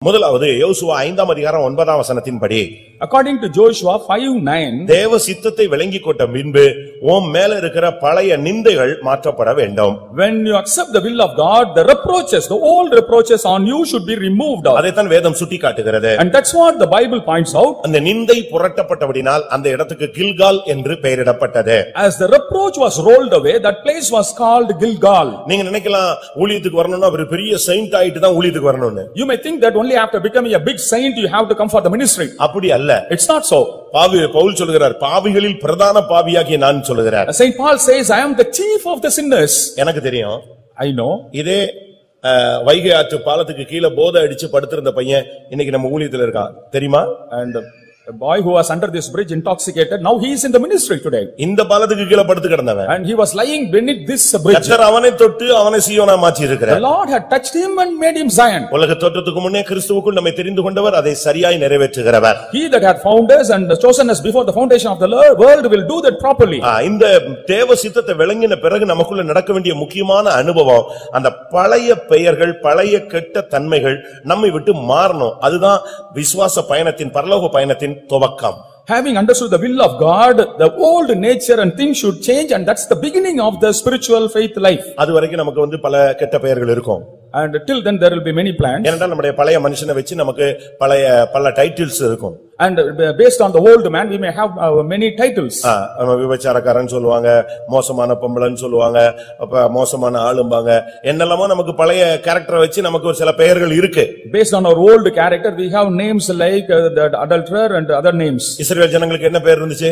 முதலாவது யோசுவா ஐந்தாம் அதிகாரம் ஒன்பதாம் வசனத்தின்படி According to Joshua five nine, தேவ சித்தத்தை விளங்கிக் கொண்ட பின்பு உன் மேல இருக்கிற பழைய நிந்தைகள் மாற்றப்பட வேண்டும் when you accept the will of God, the reproaches, the old reproaches on you should be removed. அதைத்தான் வேதம் சுட்டி காட்டுகிறது And that's what the Bible points out. அந்த நிந்தை புரட்டப்பட்டபடினால் அந்த இடத்துக்கு கில்கால் என்று பெயரிடப்பட்டது As the reproach was rolled away, that place was called Gilgal. நீங்க நினைக்கலாம் ஊழியத்துக்கு வரணும்னா ஒரு பெரிய செயின்ட் ஆயிட்டு தான் ஊழியத்துக்கு வரணும்னு You may think that only after becoming a big saint you have to come for the ministry. அப்படி அல்ல It's not so. பாவி பவுல் சொல்லுகிறார் பாவிகளில் பிரதான பாவியாகிய நான் சொல்லுகிறார் Saint Paul says, "I am the chief of the sinners." எனக்கு தெரியும் I know. இதே அஹ், வைகை ஆற்று பாலத்துக்கு கீழே போதை அடிச்சு படுத்திருந்த பையன் இன்னைக்கு நம்ம ஊழியத்துல இருக்கான் தெரியுமா And a boy who was under this bridge intoxicated, now he is in the ministry today. இந்த பாலத்துக்கு கீழே படுத்து கிடந்தவன் And he was lying beneath this bridge. கர்த்தர் அவனை தொட்டு அவனை சீயோனா மாற்றி The இருக்கிறார் Lord had touched him and made him Zion. உலக தோற்றத்துக்கு முன்னே கிறிஸ்துவுக்குள் நம்மை தெரிந்து கொண்டவர் அதை சரியாய் நிறைவேற்றுகிறவர் He that had found us and chosen us before the foundation of the lo- world will do that properly. ஆ, இந்த தேவ சித்தத்தை விளங்கின பிறகு நமக்குள்ள நடக்க வேண்டிய முக்கியமான அனுபவம் அந்த பழைய பெயர்கள் பழைய கெட்ட தன்மைகள் நம்மை விட்டு மாறணும் அதுதான் விசுவாச பயணத்தின் பரலோக பயணத்தின் துவக்கம் Having understood the will of God, the old nature and things should change and that's the beginning of the spiritual faith life. அது வரைக்கும் நமக்கு வந்து பல கெட்ட பெயர்கள் இருக்கும் And till then there will be many plans. ஏனென்றால் நம்முடைய பழைய மனுஷனை வச்சு நமக்கு பழைய பல டைட்டில்ஸ் இருக்கும் And uh, based on the old man, we may have uh, many titles. ஆ, நம்ம விபச்சாரக்காரன் சொல்லுவாங்க மோசமான பொம்பளைன்னு சொல்லுவாங்க அப்ப மோசமான ஆளும்பாங்க என்னெல்லாமோ நமக்கு பழைய கேரக்டரை வச்சு நமக்கு ஒரு சில பெயர்கள் இருக்கு Based on our old character, we have names like uh, the adulterer and other names. Israel ஜனங்களுக்கு என்ன பெயர் இருந்துச்சு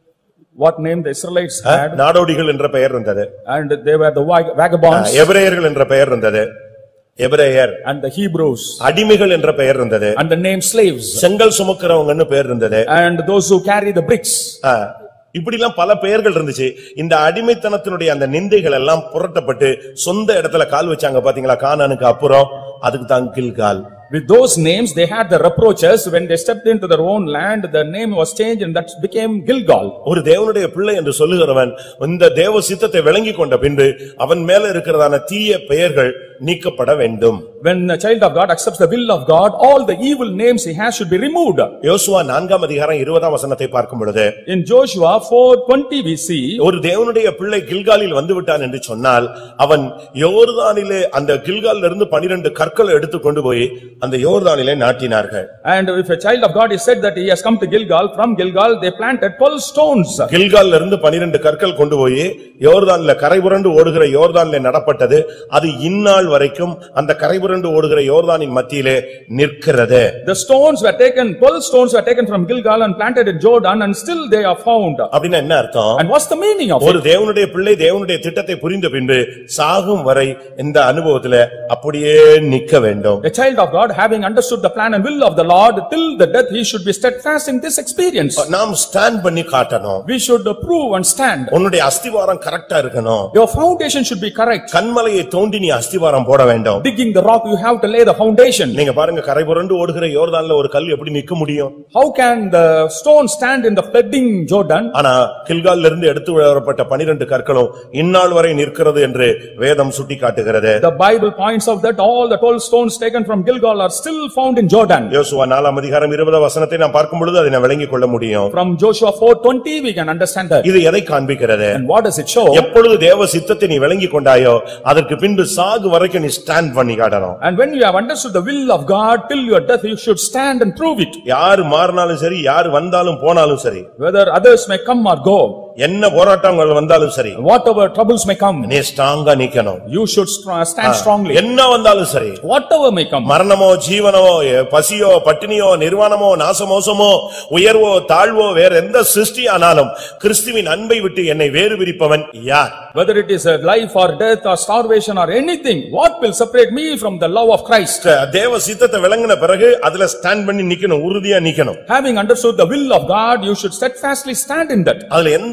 What name the Israelites ah, had நாடோடிகள் என்ற பெயர் இருந்தது and they were the vag- vagabonds எபிரேயர்கள் என்ற பெயர் இருந்தது எபிரேயர் and the Hebrews அடிமைகள் என்ற பெயர் இருந்தது and the name slaves செங்கல் சுமக்கிறவங்கன்னு பெயர் இருந்தது and those who carry the bricks. ஆ, இப்படிலாம் பல பெயர்கள் இருந்துச்சு இந்த அடிமைத்தனத்தினுடைய அந்த நிந்தைகள் எல்லாம் புரட்டப்பட்டு சொந்த இடத்துல கால் வச்சாங்க பாத்தீங்களா கானானுக்கு அப்புறம் அதுக்கு தான் Gilgal With those names, they had the reproaches. When they stepped into their own land, the name was changed and that became Gilgal. ஒரு தேவனுடைய பிள்ளை என்று சொல்லுகிறவன் இந்த தேவ சித்தத்தை விளங்கிக் கொண்ட பின்பு அவன் மேல இருக்கிறதான தீய பெயர்கள் நீக்கப்பட வேண்டும் When a child of God accepts the will of God, all the evil names he has should be removed. யோசுவா நான்காம் அதிகாரம் இருபதாம் வசனத்தை பார்க்கும் பொழுது In Joshua four twenty, we see, ஒரு தேவனுடைய பிள்ளை கில்காலில் வந்து விட்டான் என்று சொன்னால் அவன் யோர்தானிலே அந்த கில்காலில் இருந்து பனிரெண்டு கற்களை எடுத்து கொண்டு போய் அந்த யோர்தானிலே நாட்டினார்கள் and if a child of God is said that he has come to Gilgal, from Gilgal, they planted twelve stones. கில்கால்ல இருந்து பனிரெண்டு கற்கள் கொண்டு போய் யோர்தான்ல கரைபுரண்டு ஓடுகிற யோர்தான்ல நடப்பட்டது அது இந்நாள் வரைக்கும் அந்த கரைபுரண்டு ஓடுகிற யோர்தானின் மத்தியிலே நிற்கிறது The stones were taken, twelve stones were taken from Gilgal and planted in Jordan and still they are found. அப்படின்னா என்ன அர்த்தம் And what's the meaning of it? ஒரு தேவனுடைய பிள்ளை தேவனுடைய திட்டத்தை புரிந்த பின்பு சாகும் வரை இந்த அனுபவத்துல அப்படியே நிக்க வேண்டும் A child of God, having understood the plan and will of the Lord, till the death he should be steadfast in this experience. நாம் ஸ்டாண்ட் பண்ணி காட்டணும் We should prove and stand. உன்னுடைய அஸ்திவாரம் கரெக்டா இருக்கணும் Your foundation should be correct. கண்மலையை தோண்டி நீ அஸ்திவாரம் போட வேண்டும் Digging the rock, you have to lay the foundation. நீங்க பாருங்க கரைபுரண்டு ஓடுகிற யோர்தான்ல ஒரு கல் எப்படி நிக்க முடியும் How can the stone stand in the flooding Jordan? ஆனா கில்கால்ல இருந்து எடுத்து வரப்பட்ட பனிரெண்டு கற்களும் இந்நாள் வரை நிற்கிறது என்று வேதம் சுட்டி காட்டுகிறது The Bible points out that all the twelve stones taken from Gilgal are still found in Jordan. யோசுவா நாலாம் அதிகாரம் இருபதாம் வசனத்தை நாம் பார்க்கும் பொழுது அதை நான் விளங்கிக் கொள்ள முடியும் From Joshua four twenty, we can understand that. இது எதை காண்பிக்கிறது And what does it show? எப்பொழுது தேவ சித்தத்தை நீ விளங்கிக் கொண்டாயோ அதற்கு பின்பு சாகு வரைக்கும் நீ ஸ்டாண்ட் பண்ணி காட்டணும் And when you have understood the will of God till your death, you should stand and prove it. யாரு மாறினாலும் சரி யாரு வந்தாலும் போனாலும் சரி Whether others may come or go, என்ன போராட்டங்கள் வந்தாலும் சரி whatever troubles may come, நீ ஸ்ட்ராங்கா நிக்கணும் you should str- stand strongly. என்ன வந்தாலும் சரி Whatever may come. மரணமோ ஜீவனமோ எ- பசியோ பட்டினியோ நிர்வாணமோ நாசமோசமோ உயர்வோ தாழ்வோ வேற எந்த சிருஷ்டி ஆனாலும் கிறிஸ்துவின் அன்பை விட்டு என்னை வேறு பிரிப்பவன் யார் Whether it is a life or death or starvation or anything, what will separate me from the love of Christ? தேவ சித்தத்தை விளங்கின பிறகு அதுல ஸ்டாண்ட் பண்ணி நிக்கணும் உறுதியா நிக்கணும் Having understood the will of God, you should steadfastly stand in that. அதுல எந்த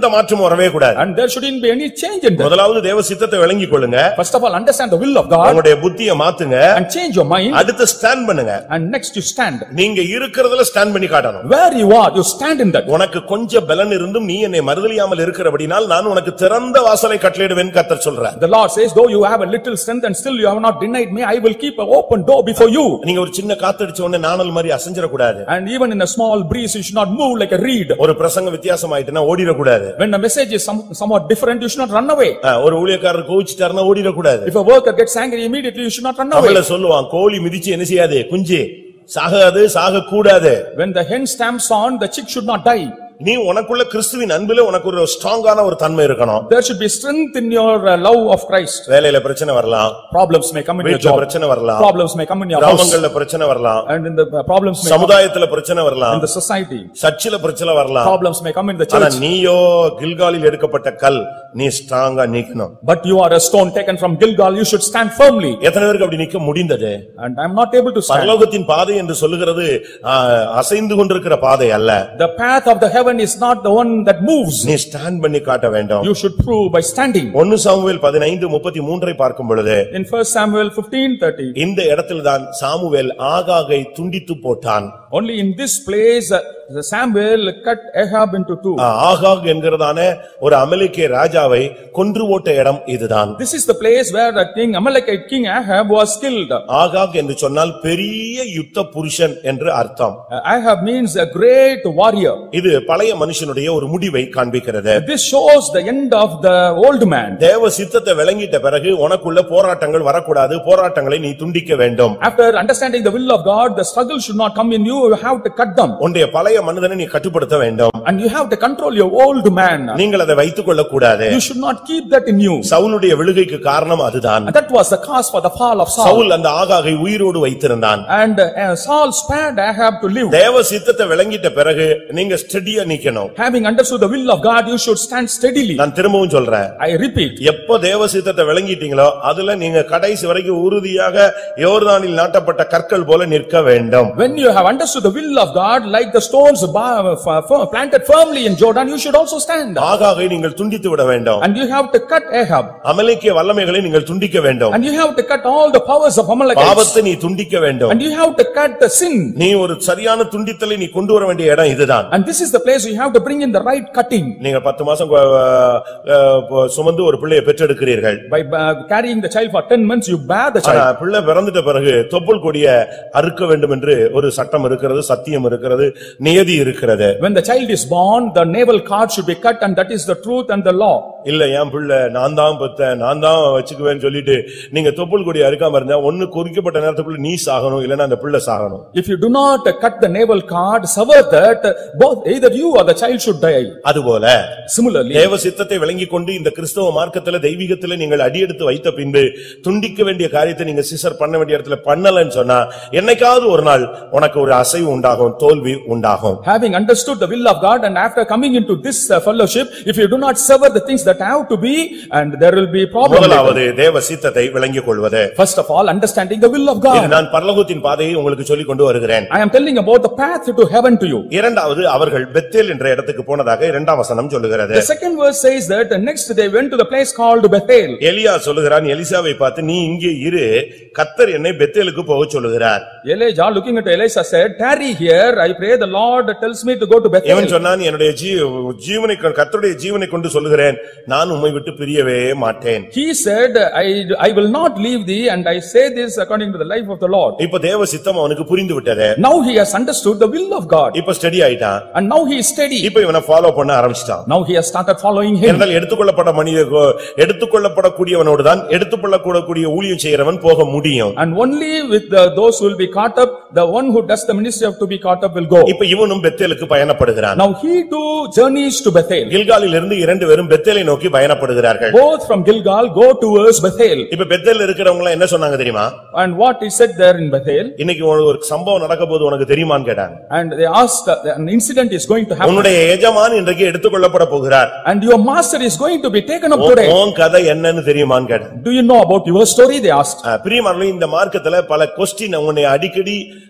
மாற்றம் வரவே கூடாது And there shouldn't be any change in that. முதலாவது தேவ சித்தத்தை விளங்கிக் கொள்ளுங்க First of all, understand the will of God உங்களுடைய புத்தியை மாத்துங்க and change your mind அடுத்து ஸ்டாண்ட் பண்ணுங்க and next you stand. நீங்க இருக்கிறதுல ஸ்டாண்ட் பண்ணி காட்டணும் Where you are, you stand in that. உனக்கு கொஞ்சம் பலன் இருந்தும் நீ என்னை மறுதலியாமல் இருக்கிறபடினால் நான் உனக்கு திறந்த வாசலை கட்டளையிடுவேன் கத்தர் சொல்ற The Lord says, though you have a little strength and still you have not denied me, I will keep an open door before you. நீங்க ஒரு சின்ன காத்தடிச்ச உடனே நாணல் மாதிரி அசைஞ்சிடக்கூடாது And even in a small breeze, you should not move like a reed. ஒரு பிரசங்க வித்தியாசமாயிட்டுனா ஓடிடக்கூடாது When the message is some- somewhat different, you should not run away. ஆ, ஒரு ஊழியக்காரர் கோவிச்சிட்டாருன்னா ஓடிடக்கூடாது If a worker gets angry immediately, you should not run away. தமிழ்ல சொல்லுவான் கோழி மிதிச்சு என்ன செய்யாது குஞ்சு சாகாது சாக கூடாது When the hen stamps on, the chick should not die. நீ உனக்குள்ள கிறிஸ்துவின் அன்பில உனக்கு ஒரு ஸ்ட்ராங்கான ஒரு தன்மை இருக்கணும் There should be strength in your uh, love of Christ. வேலையில பிரச்சனை வரலாம் Problems may come in your வீட்டுல job. பிரச்சனை வரலாம் Problems may come in your house. கிராமங்கள்ல பிரச்சனை வரலாம் And in the uh, problems may come சமுதாயத்துல பிரச்சனை வரலாம் in the society. சர்ச்சில பிரச்சனை வரலாம் Problems may come in the ஆனா church. நீயோ கில்காலில் எடுக்கப்பட்ட கல் நீ ஸ்ட்ராங்கா நிக்கணும் But you are a stone taken from Gilgal, you should stand firmly. எத்தனை பேருக்கு அப்படி நிக்க முடிந்தது And I am not able to stand. பரலோகத்தின் பாதை என்று சொல்லுகிறது ஆ, அசைந்து கொண்டிருக்கிற பாதை அல்ல The path of the heaven is not the one that moves. நீ ஸ்டாண்ட் பண்ணி காட்ட வேண்டும் You should prove by standing. ஒன்னு சாமுவேல் பதினைந்து முப்பத்தி மூன்றை பார்க்கும் பொழுது In first Samuel fifteen thirty, இந்த இடத்தில்தான் சாமுவேல் ஆகாகை துண்டித்து போட்டான் only in this place, uh, the Samuel cut Ahab into two. ஆ, ஆகாக் என்கிறதான ஒரு அமெரிக்க ராஜாவை கொன்று போட்ட இடம் இதுதான் This is the place where the king, Amalekite king Ahab was killed. ஆகாக் என்று சொன்னால் பெரிய யுத்த புருஷன் என்று அர்த்தம் Uh, Ahab means a great warrior. இது பழைய மனுஷனுடைய ஒரு முடிவை காண்பிக்கிறது This shows the end of the old man. தேவ சித்தத்தை விளங்கிட்ட பிறகு உனக்குள்ள போராட்டங்கள் வரக்கூடாது போராட்டங்களை நீ துண்டிக்க வேண்டும் After understanding the will of God, the struggle should not come in you, you have to cut them. உன்னுடைய பழைய மனிதனை நீ கட்டுப்படுத்த வேண்டும் And you have to control your old man. நீங்கள் அதை வைத்துக் கொள்ளக் கூடாது You should not keep that in you. சவுலுடைய விழுகைக்கு காரணம் அதுதான் And that was the cause for the fall of Saul. Saul அந்த ஆகாகை உயிரோடு வைத்திருந்தான் And uh, Saul spared Ahab to live. தேவ சித்தத்தை விளங்கிட்ட பிறகு நீங்க ஸ்டெடியா நிக்கணும் Having understood the will of God, you should stand steadily. நான் திரும்பவும் சொல்றேன் I repeat, எப்போ தேவ சித்தத்தை விளங்கிட்டீங்களோ அதுல நீங்க கடைசி வரைக்கும் உறுதியாக யோர்தானில் நாட்டப்பட்ட கற்கள் போல நிற்க வேண்டும் when you have understood the will of God, like the stones ba- f- f- planted firmly in Jordan, you should also stand. ஆகாகை நீங்கள் துண்டித்து விட வேண்டும் And you have to cut Ahab. அமலேக்கிய வல்லமைகளை நீங்கள் துண்டிக்க வேண்டும் And you have to cut all the powers of Amalekites. பாவத்தை நீ துண்டிக்க வேண்டும் And you have to cut the sin. நீ ஒரு சரியான துண்டித்தலை நீ கொண்டு வர வேண்டிய இடம் இதுதான் And this is the place you have to bring in the right cutting. நீங்க பத்து மாசம் கு- அஹ், அஹ், சுமந்து ஒரு பிள்ளையை பெற்றெடுக்கிறீர்கள் By uh, carrying the child for ten months, you bear the ஆனா child. பிள்ளை பிறந்துட்ட பிறகு தொப்புள் கொடிய அறுக்க வேண்டும் என்று ஒரு சட்டம் இருக்கிறது சத்தியம் இருக்கிறது நியதி இருக்கிறது When the child is born, the navel cord should be cut and that is the truth and the law. இல்ல என் பிள்ளை நான் தான் பெத்தேன் நான் தான் வச்சுக்குவேன்னு சொல்லிட்டு நீங்க தொப்புள் கொடி அறுக்காம இருந்தா ஒண்ணு குறிக்கப்பட்ட நேரத்துக்குள்ள நீ சாகணும் இல்லன்னா அந்த பிள்ளை சாகணும் If you do not cut the navel cord, sever that, both either you or the child should die. அதுபோல Similarly, தேவ சித்தத்தை விளங்கிக் கொண்டு இந்த கிறிஸ்தவ மார்க்கத்துல தெய்வீகத்துல நீங்கள் அடியெடுத்து வைத்த பின்பு துண்டிக்க வேண்டிய காரியத்தை நீங்க சிசர் பண்ண வேண்டிய இடத்துல பண்ணலன்னு சொன்னா என்னைக்காவது ஒரு நாள் உனக்கு ஒரு அசைவு உண்டாகும் தோல்வி உண்டாகும் having understood the will of God and after coming into this uh, fellowship, if you do not sever the things that have to be, and there will be problem. later. முதலாவது தேவ சித்தத்தை விளங்கிக் கொள்வது First of all, understanding the will of இது God. நான் பரலோகத்தின் பாதையை உங்களுக்கு சொல்லிக் கொண்டு வருகிறேன் I am telling about the path to heaven to you. இரண்டாவது அவர்கள் பெத்தேல் என்ற இடத்துக்கு போனதாக இரண்டாம் வசனம் சொல்லுகிறது The second verse says that uh, next they went to the place called Bethel. எலியா சொல்லுகிறான் எலிசாவை பார்த்து நீ இங்கே இரு கத்தர் என்னை பெத்தேலுக்கு போக சொல்லுகிறார் Elijah looking at Elisha said, tarry here, I pray the Lord tells me to go to Bethel. இவன் சொன்னான் என்னுடைய ஜீ- ஜீவனை கொ- கர்த்தருடைய ஜீவனை கொண்டு சொல்லுகிறேன் நான் உம்மை விட்டு பிரியவே மாட்டேன் He said, I, I will not leave thee and I say this according to the life of the Lord. இப்ப தேவ சித்தம் அவனுக்கு புரிந்து விட்டது Now he has understood the will of God இப்ப ஸ்டடி ஆயிட்டான் and now he is steady. இப்ப இவனை ஃபாலோ பண்ண ஆரம்பிச்சிட்டான் Now he has started following him. என்றால் எடுத்துக்கொள்ளப்பட்ட மனித எடுத்துக்கொள்ளப்படக்கூடியவனோடு தான் எடுத்துக்கொள்ளக்கூடக்கூடிய ஊழியம் செய்கிறவன் போக முடியும் And only with the, those who will be caught up, the one who does the ministry of to be caught up will go. இப்ப இவனும் பெத்தேலுக்கு பயணப்படுகிறான் Now he too journeys to Bethel. கில்காலில் இருந்து இரண்டு பேரும் பெத்தேலை நோக்கி பயணப்படுகிறார்கள் Both from Gilgal go towards Bethel. இப்ப பெத்தேல் இருக்கிறவங்க எல்லாம் என்ன சொன்னாங்க தெரியுமா And what is said there in Bethel? இன்னைக்கு ஒரு ஒரு சம்பவம் நடக்க போது உனக்கு தெரியுமான்னு கேட்டாங்க And they asked, uh, an incident is going to happen. உன்னுடைய எஜமான் இன்றைக்கு எடுத்துக்கொள்ளப்பட போகிறார் And your master is going to be taken up உன் today. உன் கதை என்னன்னு தெரியுமான்னு கேட்டாங்க Do you know about your story? They asked. பிரியமானவர்களே இந்த மார்க்கத்துல பல கொஸ்டின் உன்னை அடிக்கடி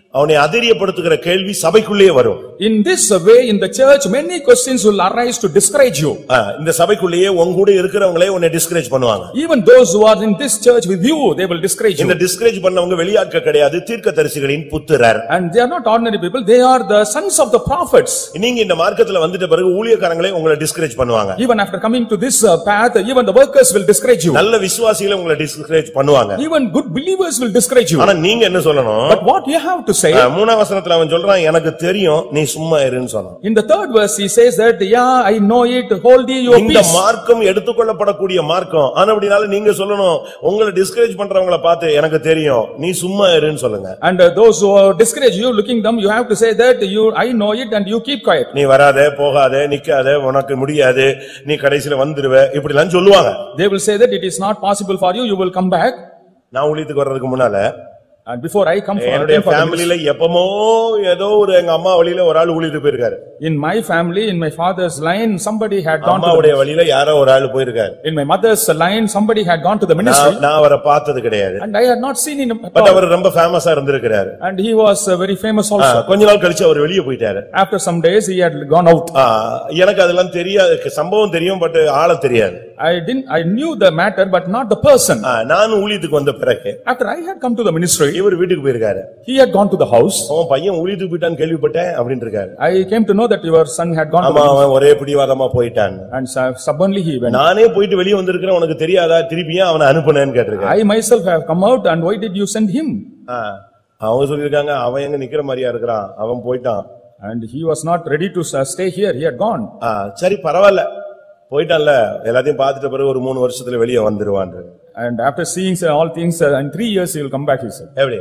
அவனை அதிரியப்படுத்துகிற கேள்வி சபைக்குள்ளேயே வரும் In this way, in the church, many questions will arise to discourage you. ஆ, இந்த சபைக்குள்ளேயே உங்க கூட இருக்கிறவங்களே உன்னை டிஸ்கரேஜ் பண்ணுவாங்க Even those who are in this church with you, they will discourage இந்த you. டிஸ்கரேஜ் பண்ணவங்க வெளியாட்கள் கிடையாது தீர்க்கதரிசிகளின் புத்திரர் And they are not ordinary people, they are the sons of the prophets. நீங்க இந்த மார்க்கத்துல வந்துட்ட பிறகு ஊழியக்காரங்களே உங்களை டிஸ்கரேஜ் பண்ணுவாங்க Even after coming to this uh, path, even the workers will discourage you. நல்ல விசுவாசிகளை உங்களை டிஸ்கரேஜ் பண்ணுவாங்க Even good believers will discourage you. ஆனா நீங்க என்ன சொல்லணும் But what you have to say, ஆ, மூணாம் வசனத்துல அவன் சொல்றான் எனக்கு தெரியும் நீ சும்மா இருன்னு சொன்னான் in the third verse, he says that, yeah, I know it, hold ye your இந்த peace. மார்க்கம் எடுத்துக்கொள்ளப்படக்கூடிய மார்க்கம் ஆனா அப்படினால நீங்க சொல்லணும் உங்களை டிஸ்கரேஜ் பண்றவங்கள பார்த்து எனக்கு தெரியும் நீ சும்மா இருன்னு சொல்லுங்க And uh, those who are discourage you, looking them, you have to say that you, I know it and you keep quiet. நீ வராத போகாத நிக்காத உனக்கு முடியாது நீ கடைசில வந்துருவ இப்படி எல்லாம் சொல்லுவாங்க They will say that it is not possible for you, you will come back. நான் ஊழியத்துக்கு வர்றதுக்கு முன்னால And before I come for, என்னுடைய came for the ஃபேமிலில எப்பமோ ஏதோ ஒரு எங்க அம்மா வழியில ஒரு ஆள் ஊழியத்துக்கு போயிருக்காரு In my family, in my father's line, somebody had gone to அம்மாவுடைய வழியில யாரோ ஒரு ஆள் போயிருக்காரு the, in my mother's line, somebody had gone to the ministry. நான் நான் அவரை பார்த்தது கிடையாது And I had not seen him at but all. அவர் ரொம்ப ஃபேமஸா இருந்திருக்கிறாரு And he was uh, very famous ah, also. கொஞ்ச நாள் கழிச்சு அவர் வெளியே போயிட்டாரு After some days, he had gone out. ஆ, எனக்கு அதெல்லாம் தெரியாது சம்பவம் தெரியும் பட் ஆள தெரியாது I didn't, I knew the matter, but not the person. ஆ, நான் ஊழியத்துக்கு வந்த பிறகு After I had come to the ministry, இவர் வீட்டுக்கு போயிருக்காரு he had gone to the house. அவன் பையன் ஊழியத்துக்கு போயிட்டான்னு கேள்விப்பட்டேன் அப்படின்னு இருக்காரு I came to know that your son had gone to ஆமா the அவன் ஒரே பிடிவாதமா போயிட்டான் And su- stubbornly he went. நானே போயிட்டு வெளியே வந்திருக்கிறேன் உனக்கு தெரியாதா திருப்பி ஏன் அவனை அனுப்புனேன்னு கேட்டிருக்காரு I myself have come out and why did you send him? ஆ, அவங்க சொல்லிருக்காங்க அவன் எங்க நிக்கிற மாதிரியா இருக்கிறான் அவன் போயிட்டான் And he was not ready to uh, stay here, he had gone. ஆ, சரி பரவாயில்ல போயிட்டான்ல எல்லாத்தையும் பார்த்துட்ட பிறகு ஒரு மூணு வருஷத்துல வெளியே வந்துருவான் And after seeing uh, all things, uh, in three years he will come back, he said. எப்படி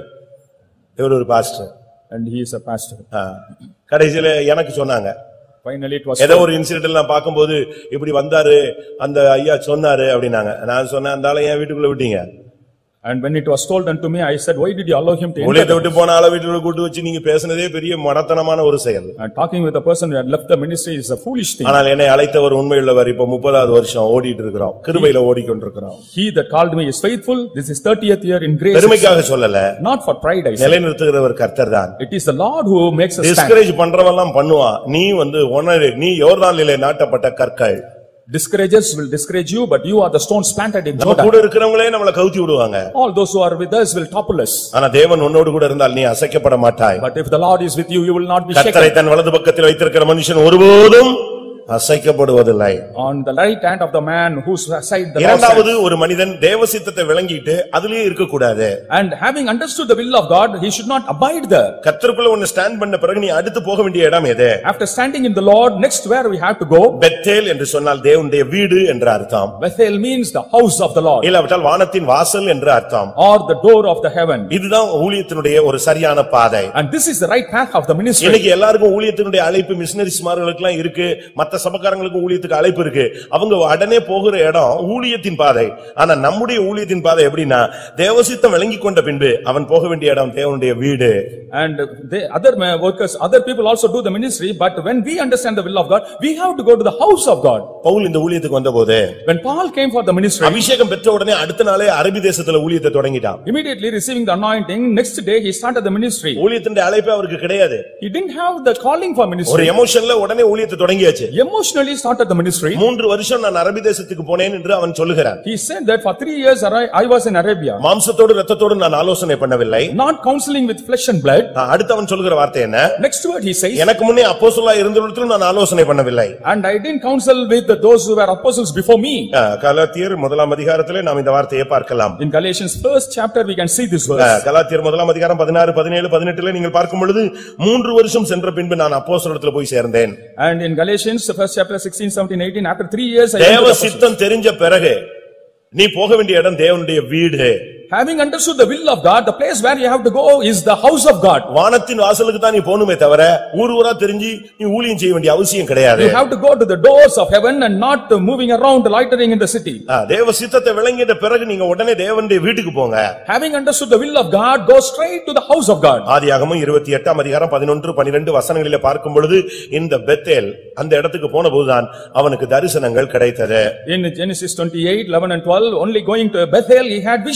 இவர் ஒரு pastor And he is a pastor. கடைசியில எனக்கு சொன்னாங்க Finally it was, ஏதோ ஒரு இன்சிடென்ட் நான் பார்க்கும்போது இப்படி வந்தாரு அந்த ஐயா சொன்னாரு அப்படின்னாங்க நான் சொன்னேன் அந்த ஆளை ஏன் வீட்டுக்குள்ள விட்டீங்க and when it was told unto me, I said, why did you allow him to enter? ஊழியத்தை விட்டு போன ஆளை வீட்டுக்குள்ள கூட்டு வச்சு நீங்க பேசுனதே பெரிய மடத்தனமான ஒரு செயல் And talking with the person who had left the ministry is a foolish thing. ஆனால் என்னை அழைத்தவர் உண்மையுள்ளவர் இப்ப முப்பதாவது வருஷம் ஓடிட்டு இருக்கிறோம் கிருபையில ஓடிக்கொண்டிருக்கிறோம் He that called me is faithful, this is thirtieth year in grace. பெருமைக்காக சொல்லல Not for pride, I say. நிலைநிறுத்துகிறவர் கர்த்தர் தான் It is the Lord who makes us stand. Discourage பண்றவெல்லாம் பண்ணுவான் நீ வந்து உணரு நீ யோர்தானிலே நாட்டப்பட்ட கற்கள் Discouragers will discourage you, but you are the stones planted in நம்ம Jordan. கூட இருக்கிறவங்களே நம்மளை கவுத்தி விடுவாங்க All those who are with us will topple us. ஆனா தேவன் உன்னோடு கூட இருந்தால் நீ அசைக்கப்பட மாட்டாய் But if the Lord is with you, you will not be கர்த்தரை shaken. தன் வலது பக்கத்தில் வைத்திருக்கிற மனுஷன் ஒருபோதும் அசைக்கப்படுவதில்லை On the right hand of the man whose side the Lord இரண்டாவது stands. ஒரு மனிதன் தேவசித்தத்தை விளங்கிட்டு அதிலேயே இருக்கக்கூடாது And having understood the will of God, he should not abide there. கர்த்தருக்குள்ள ஒன்னு ஸ்டாண்ட் பண்ண பிறகு நீ அடுத்து போக வேண்டிய இடம் எது After standing in the Lord, next where we have to go? Bethel என்று சொன்னால் தேவனுடைய வீடு என்று அர்த்தம் Bethel means the house of the Lord இல்லாவிட்டால் வானத்தின் வாசல் என்று அர்த்தம் or the door of the heaven. இதுதான் ஊழியத்தினுடைய ஒரு சரியான பாதை And this is the right path of the ministry. இன்னைக்கு எல்லாருக்கும் ஊழியத்தினுடைய அழைப்பு மிஷினரிஸ்மார்களுக்கு எல்லாம் இருக்கு மத்த சபக்காரங்களுக்கு ஊழியத்துக்கு அழைப்பு இருக்கு அவங்க உடனே போகிற இடம் ஊழியத்தின் பாதை ஆனா நம்முடைய ஊழியத்தின் பாதை எப்படின்னா தேவசித்தம் விளங்கி கொண்ட பின்பு அவன் போக வேண்டிய இடம் தேவனுடைய வீடு And they, other ma- workers, other people also do the ministry, but when we understand the will of God, we have to go to the house of God. Pavul இந்த ஊழியத்துக்கு வந்தபோது When Paul came for the ministry, அபிஷேகம் பெற்ற உடனே அடுத்த நாளே அரபி தேசத்துல ஊழியத்தை தொடங்கிட்டான் immediately receiving the anointing, next day he started the ministry. ஊழியத்தின் அழைப்பே அவருக்கு கிடையாது He didn't have the calling for ஒரு ministry. எமோஷன்ல உடனே ஊழியத்தை தொடங்கியாச்சு Emotionally started the ministry. மூன்று வருஷம் நான் அரபி தேசத்துக்கு போனேன் என்று அவன் சொல்லுகிறான் He said that for three years I I was in Arabia, மாம்சத்தோடு ரத்தத்தோடு நான் ஆலோசனை பண்ணவில்லை not counseling with flesh and blood. அடுத்து அவன் சொல்லுகிற வார்த்தை என்ன Next word he says, எனக்கு முன்னே அப்போஸ்தலா இருந்தவர்களும் நான் ஆலோசனை பண்ணவில்லை and I didn't counsel with those who were apostles before me. அஹ், கலாத்தியர் முதலாம் அதிகாரத்திலே நாம் இந்த வார்த்தையை பார்க்கலாம் In Galatians first chapter, we can see this verse. அஹ், கலாத்தியர் முதலாம் அதிகாரம் பதினாறு பதினேழு பதினெட்டுல நீங்கள் பார்க்கும் பொழுது மூன்று வருஷம் சென்ற பின்பு நான் அப்போஸ்தலத்துல போய் சேர்ந்தேன் And in Galatians, the first chapter, 16, 17, 18, after three years I went to தேவ the apostles. சித்தம் தெரிஞ்ச பிறகு நீ போக வேண்டிய இடம் தேவனுடைய வீடு Having understood the will of God, the place where you have to go is the house of God. வானத்தின் வாசலுக்கு தான் நீ போகணுமே தவிர ஊர் ஊரா தெரிஞ்சு நீ ஊழியம் செய்ய வேண்டிய அவசியம் கிடையாது You have to go to the doors of heaven and not moving around loitering in the city. அஹ், தேவ சித்தத்தை விளங்கிட்ட பிறகு நீங்க உடனே தேவனுடைய வீட்டுக்கு போங்க Having understood the will of God, go straight to the house of God. ஆதியாகமம் இருபத்தி எட்டாம் அதிகாரம் பதினொன்று பனிரெண்டு வசனங்களிலே பார்க்கும் பொழுது இந்த பெத்தேல் அந்த இடத்துக்கு போன போதுதான் அவனுக்கு தரிசனங்கள் கிடைத்தது In Genesis 28, 11 and 12, only going to Bethel, he had visions.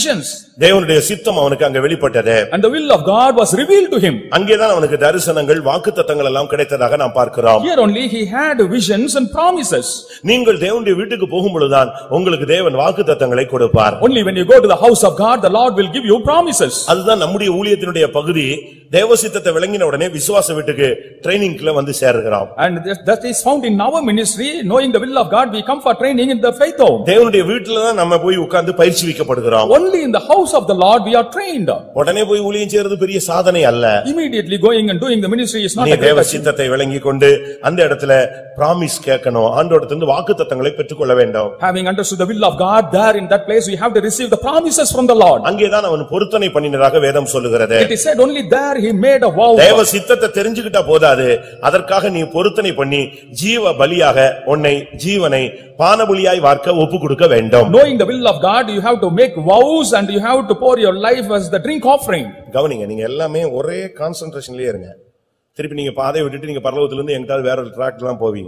தேவனுடைய சித்தம் அவனுக்கு அங்க வெளிப்பட்டது and the will of God was revealed to him. அங்கேதான் அவனுக்கு தரிசனங்கள் வாக்குத்தத்தங்கள் எல்லாம் கிடைத்ததாக நாம் பார்க்கிறோம் Here only he had visions and promises. நீங்கள் தேவனுடைய வீட்டுக்கு போகும் பொழுதுதான் உங்களுக்கு தேவன் வாக்குத்தத்தங்களை கொடுப்பார் Only when you go to the house of God, the Lord will give you promises. அதுதான் நம்முடைய ஊழியத்தினுடைய பகுதி தேவ சித்தத்தை விளங்கின உடனே விசுவாச வீட்டுக்கு ட்ரைனிங்ல வந்து சேர்கிறோம் And that that is found in our ministry, knowing the will of God, we come for training in the faith home. தேவனுடைய வீட்டுல தான் நம்ம போய் உட்கார்ந்து பயிற்சி வைக்கப்படுகிறோம் Only in the house of the Lord we are trained. உடனே போய் ஊழியம் செய்யறது பெரிய சாதனை அல்ல Immediately going and doing the ministry is not நீ a great தேவ achievement. சித்தத்தை விளங்கி கொண்டு அந்த இடத்துல பிராமிஸ் கேட்கணும் ஆண்டோடத்திலிருந்து வாக்குத்தத்தங்களை பெற்றுக்கொள்ள வேண்டும் Having understood the will of God, there in that place, we have to receive the promises from the Lord. அங்கேதான் அவன் பொருத்தனை பண்ணினதாக வேதம் சொல்லுகிறது It is said only there he made a vow. தேவ சித்தத்தை தெரிஞ்சுக்கிட்டா போதாது அதற்காக நீ பொருத்தனை பண்ணி ஜீவ பலியாக உன்னை ஜீவனை பானபலியாய் வார்க்க ஒப்பு கொடுக்க வேண்டும் Knowing the will of God, you have to make vows and you have to pour your life as the drink offering. கவனிங்க நீங்க எல்லாமே ஒரே கான்சென்ட்ரேஷன்லயே இருங்க திருப்பி நீங்க பாதையை விட்டுட்டு நீங்க பரலோகத்துல இருந்து எங்கிட்டாவது வேற ஒரு ட்ராக்ல எல்லாம் போவீங்க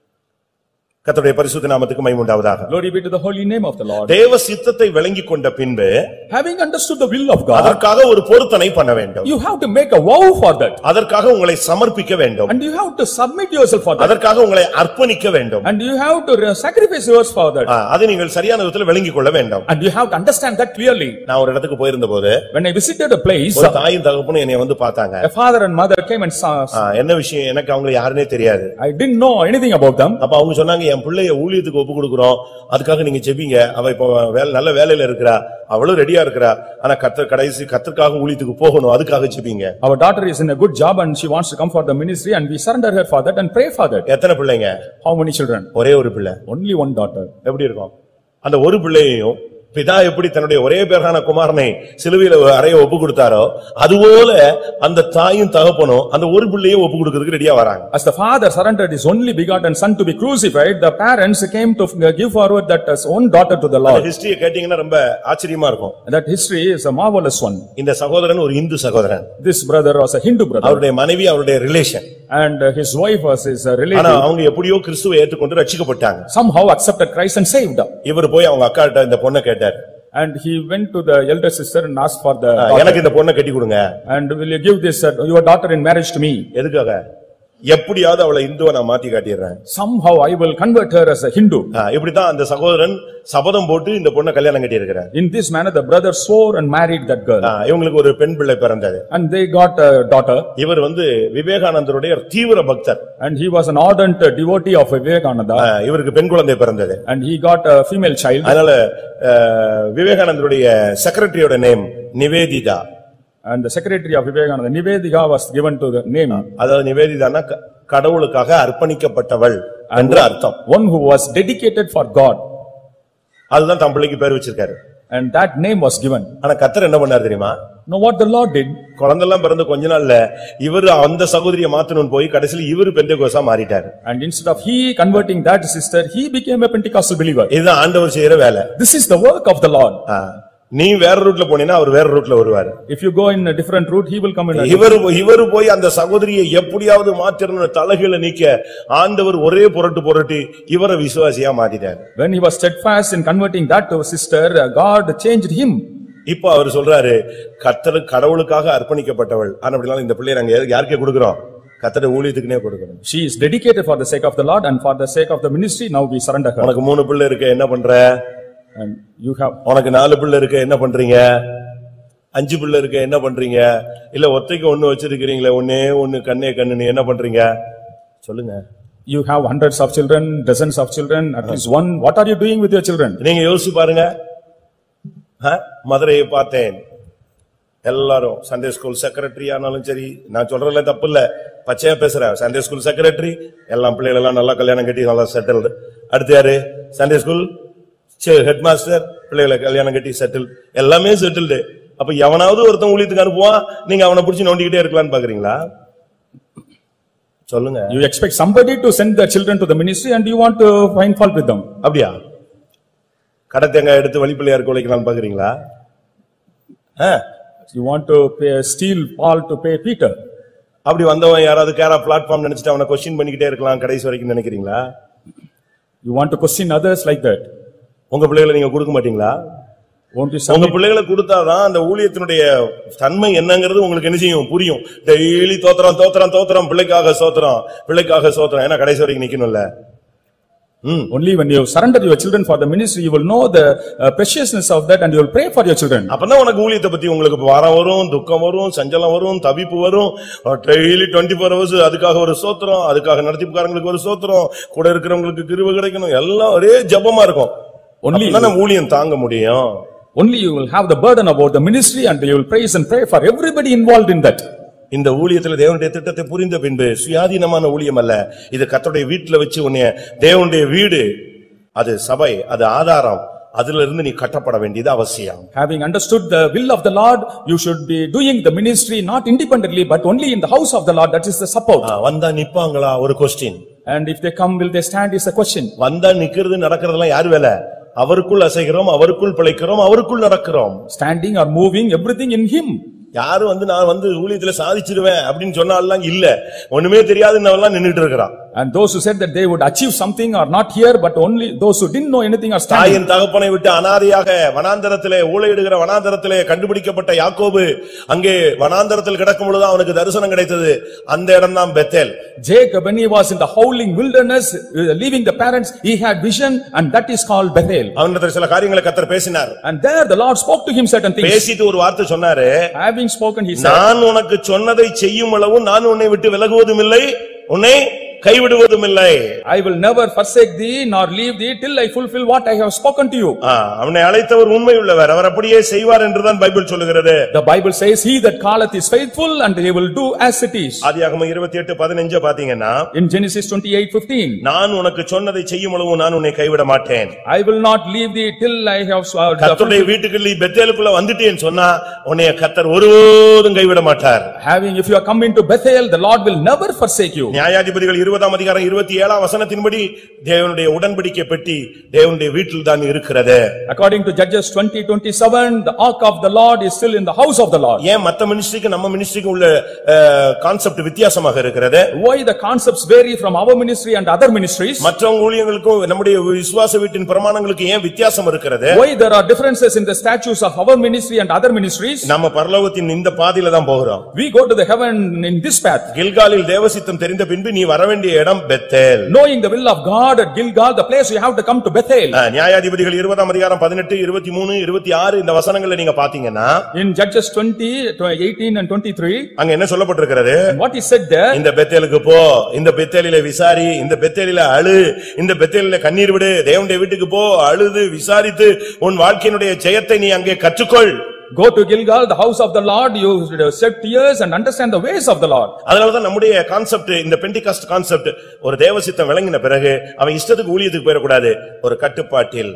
கர்த்தருடைய பரிசுத்த நாமத்துக்கு மைமுண்டாவதாக Glory be to the holy name of the Lord. தேவ சித்தத்தை விளங்கி கொண்ட பின்பு Having understood the will of God, அதற்காக ஒரு பொருத்தனை பண்ண வேண்டும் you have to make a vow for that. அதற்காக உங்களை சமர்ப்பிக்க வேண்டும் And you have to submit yourself for that. அதற்காக உங்களை அர்ப்பணிக்க வேண்டும் And you have to uh, sacrifice yours for that. ஆ, அதை நீங்கள் சரியான விதத்துல விளங்கிக் கொள்ள வேண்டும் And you have to understand that clearly. நான் ஒரு இடத்துக்கு போயிருந்த போது When I visited a place, ஒரு தாயும் தகப்பனும் என்னை வந்து பார்த்தாங்க a father and mother came and saw us. ஆ, என்ன விஷயம் எனக்கு அவங்க யாருன்னே தெரியாது I didn't know anything about them. அப்ப அவங்க சொன்னாங்க என் பிள்ளைய ஊழியத்துக்கு ஒப்பு கொடுக்குறோம் அதுக்காக நீங்க ஜெபிங்க அவ இப்ப வேலை நல்ல வேலையில இருக்கிறா அவளும் ரெடியா இருக்கிறா ஆனா கத்தர் கடைசி கத்தருக்காக ஊழியத்துக்கு போகணும் அதுக்காக ஜெபிங்க Our daughter is in a good job and she wants to come for the ministry and we surrender her for that and pray for that. எத்தனை பிள்ளைங்க How many children? ஒரே ஒரு பிள்ளை Only one daughter. எப்படி இருக்கும் அந்த ஒரு பிள்ளையையும் பிதா எப்படி தன்னுடைய ஒரே பேரான குமாரனை சிலுவையில அறைய ஒப்பு கொடுத்தாரோ அதுபோல அந்த தாயும் தகப்பனும் அந்த ஒரு பிள்ளையை ஒப்பு கொடுக்கறதுக்கு ரெடியா வராங்க As the father surrendered his only begotten son to be crucified, the parents came to give forward that as own daughter to the Lord. ஹிஸ்டரிய கேட்டீங்கன்னா ரொம்ப ஆச்சரியமா இருக்கும் That history is a marvelous one. இந்த சகோதரன் ஒரு இந்து சகோதரன் This brother was a Hindu brother அவருடைய மனைவி அவருடைய relation and his wife was his uh, ஆனா relative. அவங்க எப்படியோ கிறிஸ்துவை ஏற்றுக்கொண்டு ரட்சிக்கப்பட்டாங்க Somehow accepted Christ and saved. இவர் போய் அவங்க அக்காட்ட இந்த பொண்ணை கேட்டார் And he went to the elder sister and asked for the, எனக்கு இந்த பொண்ணை கட்டி கொடுங்க and will you give this, uh, your daughter in marriage to me? எதுக்காக எப்படியாவது அவளை இந்துவை நான் மாத்தி காட்டிடுறேன் Somehow I will convert her as a Hindu. ஆ, இப்படித்தான் அந்த சகோதரன் சபதம் போட்டு இந்த பொண்ணை கல்யாணம் கட்டி இருக்கிறார் In this manner, the brother swore and married that girl. இவங்களுக்கு ஒரு பெண் பிள்ளை பிறந்தது And they got a daughter இவர் வந்து விவேகானந்தருடைய தீவிர பக்தர் and he was an ardent devotee of Vivekananda ஆ, இவருக்கு பெண் குழந்தை பிறந்தது and he got a female child அதனால ஆ, விவேகானந்தருடைய செக்ரட்டரியோட name Nivedita and the secretary of Vivekananda, Nivedika was given to the name. அதாவது நிவேதிதான்னா க- கடவுளுக்காக அர்ப்பணிக்கப்பட்டவள் என்று அர்த்தம் One who was dedicated for God அதுதான் தம் பிள்ளைக்கு பேர் வச்சிருக்காரு and that name was given. ஆனா கத்தர் என்ன பண்ணார் தெரியுமா Now what the Lord did, குழந்தெல்லாம் பிறந்த கொஞ்ச நாள்ல இவரு அந்த சகோதரியை மாத்தணும்னு போய் கடைசியில் இவரு பெந்தேகோசா மாறிட்டாரு and instead of he converting that sister, he became a Pentecostal believer. இதுதான் ஆண்டவர் செய்யற வேலை This is the work of the Lord. ஆ. நீ வேற ரூட்ல போனீன்னா அவர் வேற ரூட்ல வருவாரு If you go in a different route, he will come in. a- இவர் இவரு போய் அந்த சகோதரியை எப்படியாவது மாத்திரணும் தலைகளை நீக்க ஆண்டவர் ஒரே புரட்டு புரட்டி இவரை விசுவாசியா மாத்திட்டார் When he was steadfast in converting that to a sister, uh, God changed him. இப்ப அவர் சொல்றாரு கத்தரு கடவுளுக்காக அர்ப்பணிக்கப்பட்டவள் ஆனா அப்படிலாம் இந்த பிள்ளைய நாங்க யாரு- யாருக்கே கொடுக்கிறோம் கத்தட ஊழியத்துக்குனே கொடுக்கிறோம் She is dedicated for the sake of the Lord and for the sake of the ministry, now we surrender her. உனக்கு மூணு பிள்ளை இருக்க என்ன பண்ற And you have, உனக்கு நாலு பிள்ளை இருக்க என்ன பண்றீங்க அஞ்சு பிள்ளை இருக்க என்ன பண்றீங்க இல்ல ஒத்தைக்கு ஒண்ணு வச்சிருக்கிறீங்களே ஒன்னே ஒண்ணு கண்ணே கண்ணுன்னு என்ன பண்றீங்க சொல்லுங்க you have hundreds of children, dozens of children, at least one, what are you doing with your children? நீங்க யோசிச்சு பாருங்க ஆ? மதுரையை பார்த்தேன் எல்லாரும் சண்டே ஸ்கூல் செக்ரட்டரி ஆனாலும் சரி நான் சொல்றதுல தப்பு இல்ல பச்சையா பேசுறேன் சண்டே ஸ்கூல் செக்ரட்டரி எல்லாம் பிள்ளைகள் எல்லாம் நல்லா கல்யாணம் கட்டி நல்லா செட்டில்டு அடுத்து யாரு சண்டே ஸ்கூல் ஹெட் மாஸ்டர் பிள்ளைகளை கல்யாணம் கட்டி செட்டில் எல்லாமே செட்டில்டு அப்ப எவனாவது ஒருத்தன் ஊழியத்துக்கு அனுப்புவான் நீங்க அவனை பிடிச்சி நோண்டிக்கிட்டே இருக்கலாம்னு பாக்குறீங்களா சொல்லுங்க You expect somebody to send their children to the ministry and you want to find fault with them. அப்படியா கடை தேங்காய் எடுத்து வழிப்பிள்ளையார் உழைக்கலாம்னு பாக்குறீங்களா ஆ You want to pay, steal Paul to pay Peter. அப்படி வந்தவன் யாராவது கேரா பிளாட்ஃபார்ம் நினைச்சிட்டு அவனை கொஸ்டின் பண்ணிக்கிட்டே இருக்கலாம் கடைசி வரைக்கும் நினைக்கிறீங்களா You want to question others like that. உங்க பிள்ளைகளை நீங்க கொடுக்க மாட்டீங்களா Won't you உங்க submit? பிள்ளைகளை கொடுத்தாதான் அந்த ஊழியத்தினுடைய தன்மை என்னங்கிறது உங்களுக்கு என்ன செய்யும் புரியும் டெய்லி தோத்திரம் தோத்திரம் தோத்திரம் பிள்ளைக்காக சோத்திரம் பிள்ளைக்காக சோத்திரம் ஏன்னா கடைசி வரைக்கும் நிக்கணும்ல ம் Only when you surrender your children for the ministry, you will know the uh, preciousness of that and you will pray for your children. அப்பதான் உனக்கு ஊழியத்தை பத்தி உங்களுக்கு வாரம் வரும் துக்கம் வரும் சஞ்சலம் வரும் தவிப்பு வரும் டெய்லி டுவெண்ட்டி ஃபோர் ஹவர்ஸ் அதுக்காக ஒரு சோத்திரம் அதுக்காக நடத்திப்புக்காரங்களுக்கு ஒரு சோத்திரம் கூட இருக்கிறவங்களுக்கு கிருப கிடைக்கணும் எல்லாம் ஒரே ஜபமா இருக்கும் Only, அப்பதான் ஊழியம் தாங்க முடியும் only you will have the burden about the ministry and you will praise and pray for everybody involved in that. இந்த ஊழியத்துல தேவனுடைய திட்டத்தை புரிந்த பின்பு சுயாதீனமான ஊழியம் அல்ல இது கர்த்தருடைய வீட்டுல வச்சு உன்னைய தேவனுடைய வீடு அது சபை அது ஆதாரம் அதுல இருந்து நீ கட்டப்பட வேண்டியது அவசியம் Having understood the will of the Lord, you should be doing the ministry not independently but only in the house of the Lord, that is the support. ஆ, வந்தா நிப்பாங்களா ஒரு question And if they come, will they stand is a question. வந்தா நிக்கிறது நடக்கிறதெல்லாம் யார் வேலை அவருக்குள் அசைகிறோம் அவருக்குள் பிழைக்கிறோம் அவருக்குள் நடக்கிறோம் Standing or moving, everything in Him. யாரும் வந்து நான் வந்து ஊழியத்துல சாதிச்சிருவேன் அப்படின்னு சொன்னாலாம் இல்ல ஒண்ணுமே தெரியாதுன்னு நின்னுட்டு இருக்கிறான் And those who said that they would achieve something are not here, but only those who didn't know anything are standing. தாயின் தகப்பனை விட்டு அனாதையாக வனாந்தரத்திலே ஊழையிடுகிற வனாந்தரத்திலே கண்டுபிடிக்கப்பட்ட யாக்கோபு அங்கே வனாந்தரத்தில் கிடக்கும் பொழுது அவனுக்கு தரிசனம் கிடைத்தது அந்த இடம்தான் Bethel Jacob, when he was in the howling wilderness, uh, leaving the parents, he had vision and that is called Bethel. அவனிடத்தில் சில காரியங்களை கத்தர் பேசினார் And there the Lord spoke to him certain things. பேசிட்டு ஒரு வார்த்தை சொன்னாரு Having spoken, he said, நான் உனக்கு சொன்னதை செய்யும் அளவும் நான் உன்னை விட்டு விலகுவதும் இல்லை உன்னை கைவிடுவதும் இல்லை I will never forsake thee nor leave thee till I fulfill what I have spoken to you. ஆ, அவனை அழைத்தவர் உண்மை உள்ளவர் அவர் அப்படியே செய்வார் என்றுதான் பைபிள் சொல்லுகிறது The Bible says, "He that calleth is faithful and he will do as it is." ஆதியாகமம் இருபத்தி எட்டு பதினஞ்சு பாத்தீங்கன்னா In Genesis twenty-eight fifteen, நான் உனக்கு சொன்னதை செய்யும் அளவும் நான் உன்னை கைவிட மாட்டேன் "I will not leave thee till I have sworn." கர்த்தருடைய வீட்டுக்கு நீ பெத்தேலுக்குள்ள வந்துட்டேன்னு சொன்னா உன்னைய கத்தர் ஒருபோதும் கைவிட மாட்டார் Having, if you are coming to Bethel, the Lord will never forsake you. நியாயாதிபதிகள் இருபதாம் அதிகாரம் இருபத்தி ஏழாம் வசனத்தின்படி தேவனுடைய உடன்படிக்கை பெட்டி தேவனுடைய வீட்டில் தான் இருக்கிறது According to Judges twenty twenty-seven, the ark of the Lord is still in the house of the Lord. ஏன் மத்த மினிஸ்ட்ரிக்கு நம்ம மினிஸ்ட்ரிக்கு உள்ள கான்செப்ட் வித்தியாசமாக இருக்கிறது Why the concepts vary from our ministry and other ministries? மற்ற ஊழியங்களுக்கும் நம்முடைய விசுவாச வீட்டின் பிரமாணங்களுக்கு ஏன் வித்தியாசம் இருக்கிறது Why there are differences in the statutes of our ministry and other ministries? நம்ம பரலோகத்தின் இந்த பாதையில தான் போகிறோம் We go to the heaven in this path. கில்காலில் தேவசித்தம் தெரிந்த பின்பு நீ வர வேண்டிய இடம் Bethel Knowing the will of God at Gilgal, the place you have to come to Bethel. அஹ், நியாயாதிபதிகள் இருபதாம் அதிகாரம் பதினெட்டு இருபத்தி மூணு இருபத்தி ஆறு இந்த வசனங்களை நீங்க பாத்தீங்கன்னா In Judges 20, 18 and 23, அங்க என்ன சொல்லப்பட்டிருக்கிறது and what is said there, இந்த பெத்தேலுக்கு போ இந்த பெத்தேலில விசாரி இந்த பெத்தேலில அழு இந்த பெத்தேலில கண்ணீர் விடு தேவனுடைய வீட்டுக்கு போ அழுது விசாரித்து உன் வாழ்க்கையினுடைய ஜெயத்தை நீ அங்கே கற்றுக்கொள் go to Gilgal, the house of the Lord, you shed tears and understand the ways of the Lord. அதனாலதான் நம்முடைய கான்செப்ட் இந்த பெண்டிகாஸ்ட் கான்செப்ட் ஒரு தேவசித்தம் விளங்கின பிறகு அவன் இஷ்டத்துக்கு ஊழியத்துக்கு போயிடக்கூடாது ஒரு கட்டுப்பாட்டில்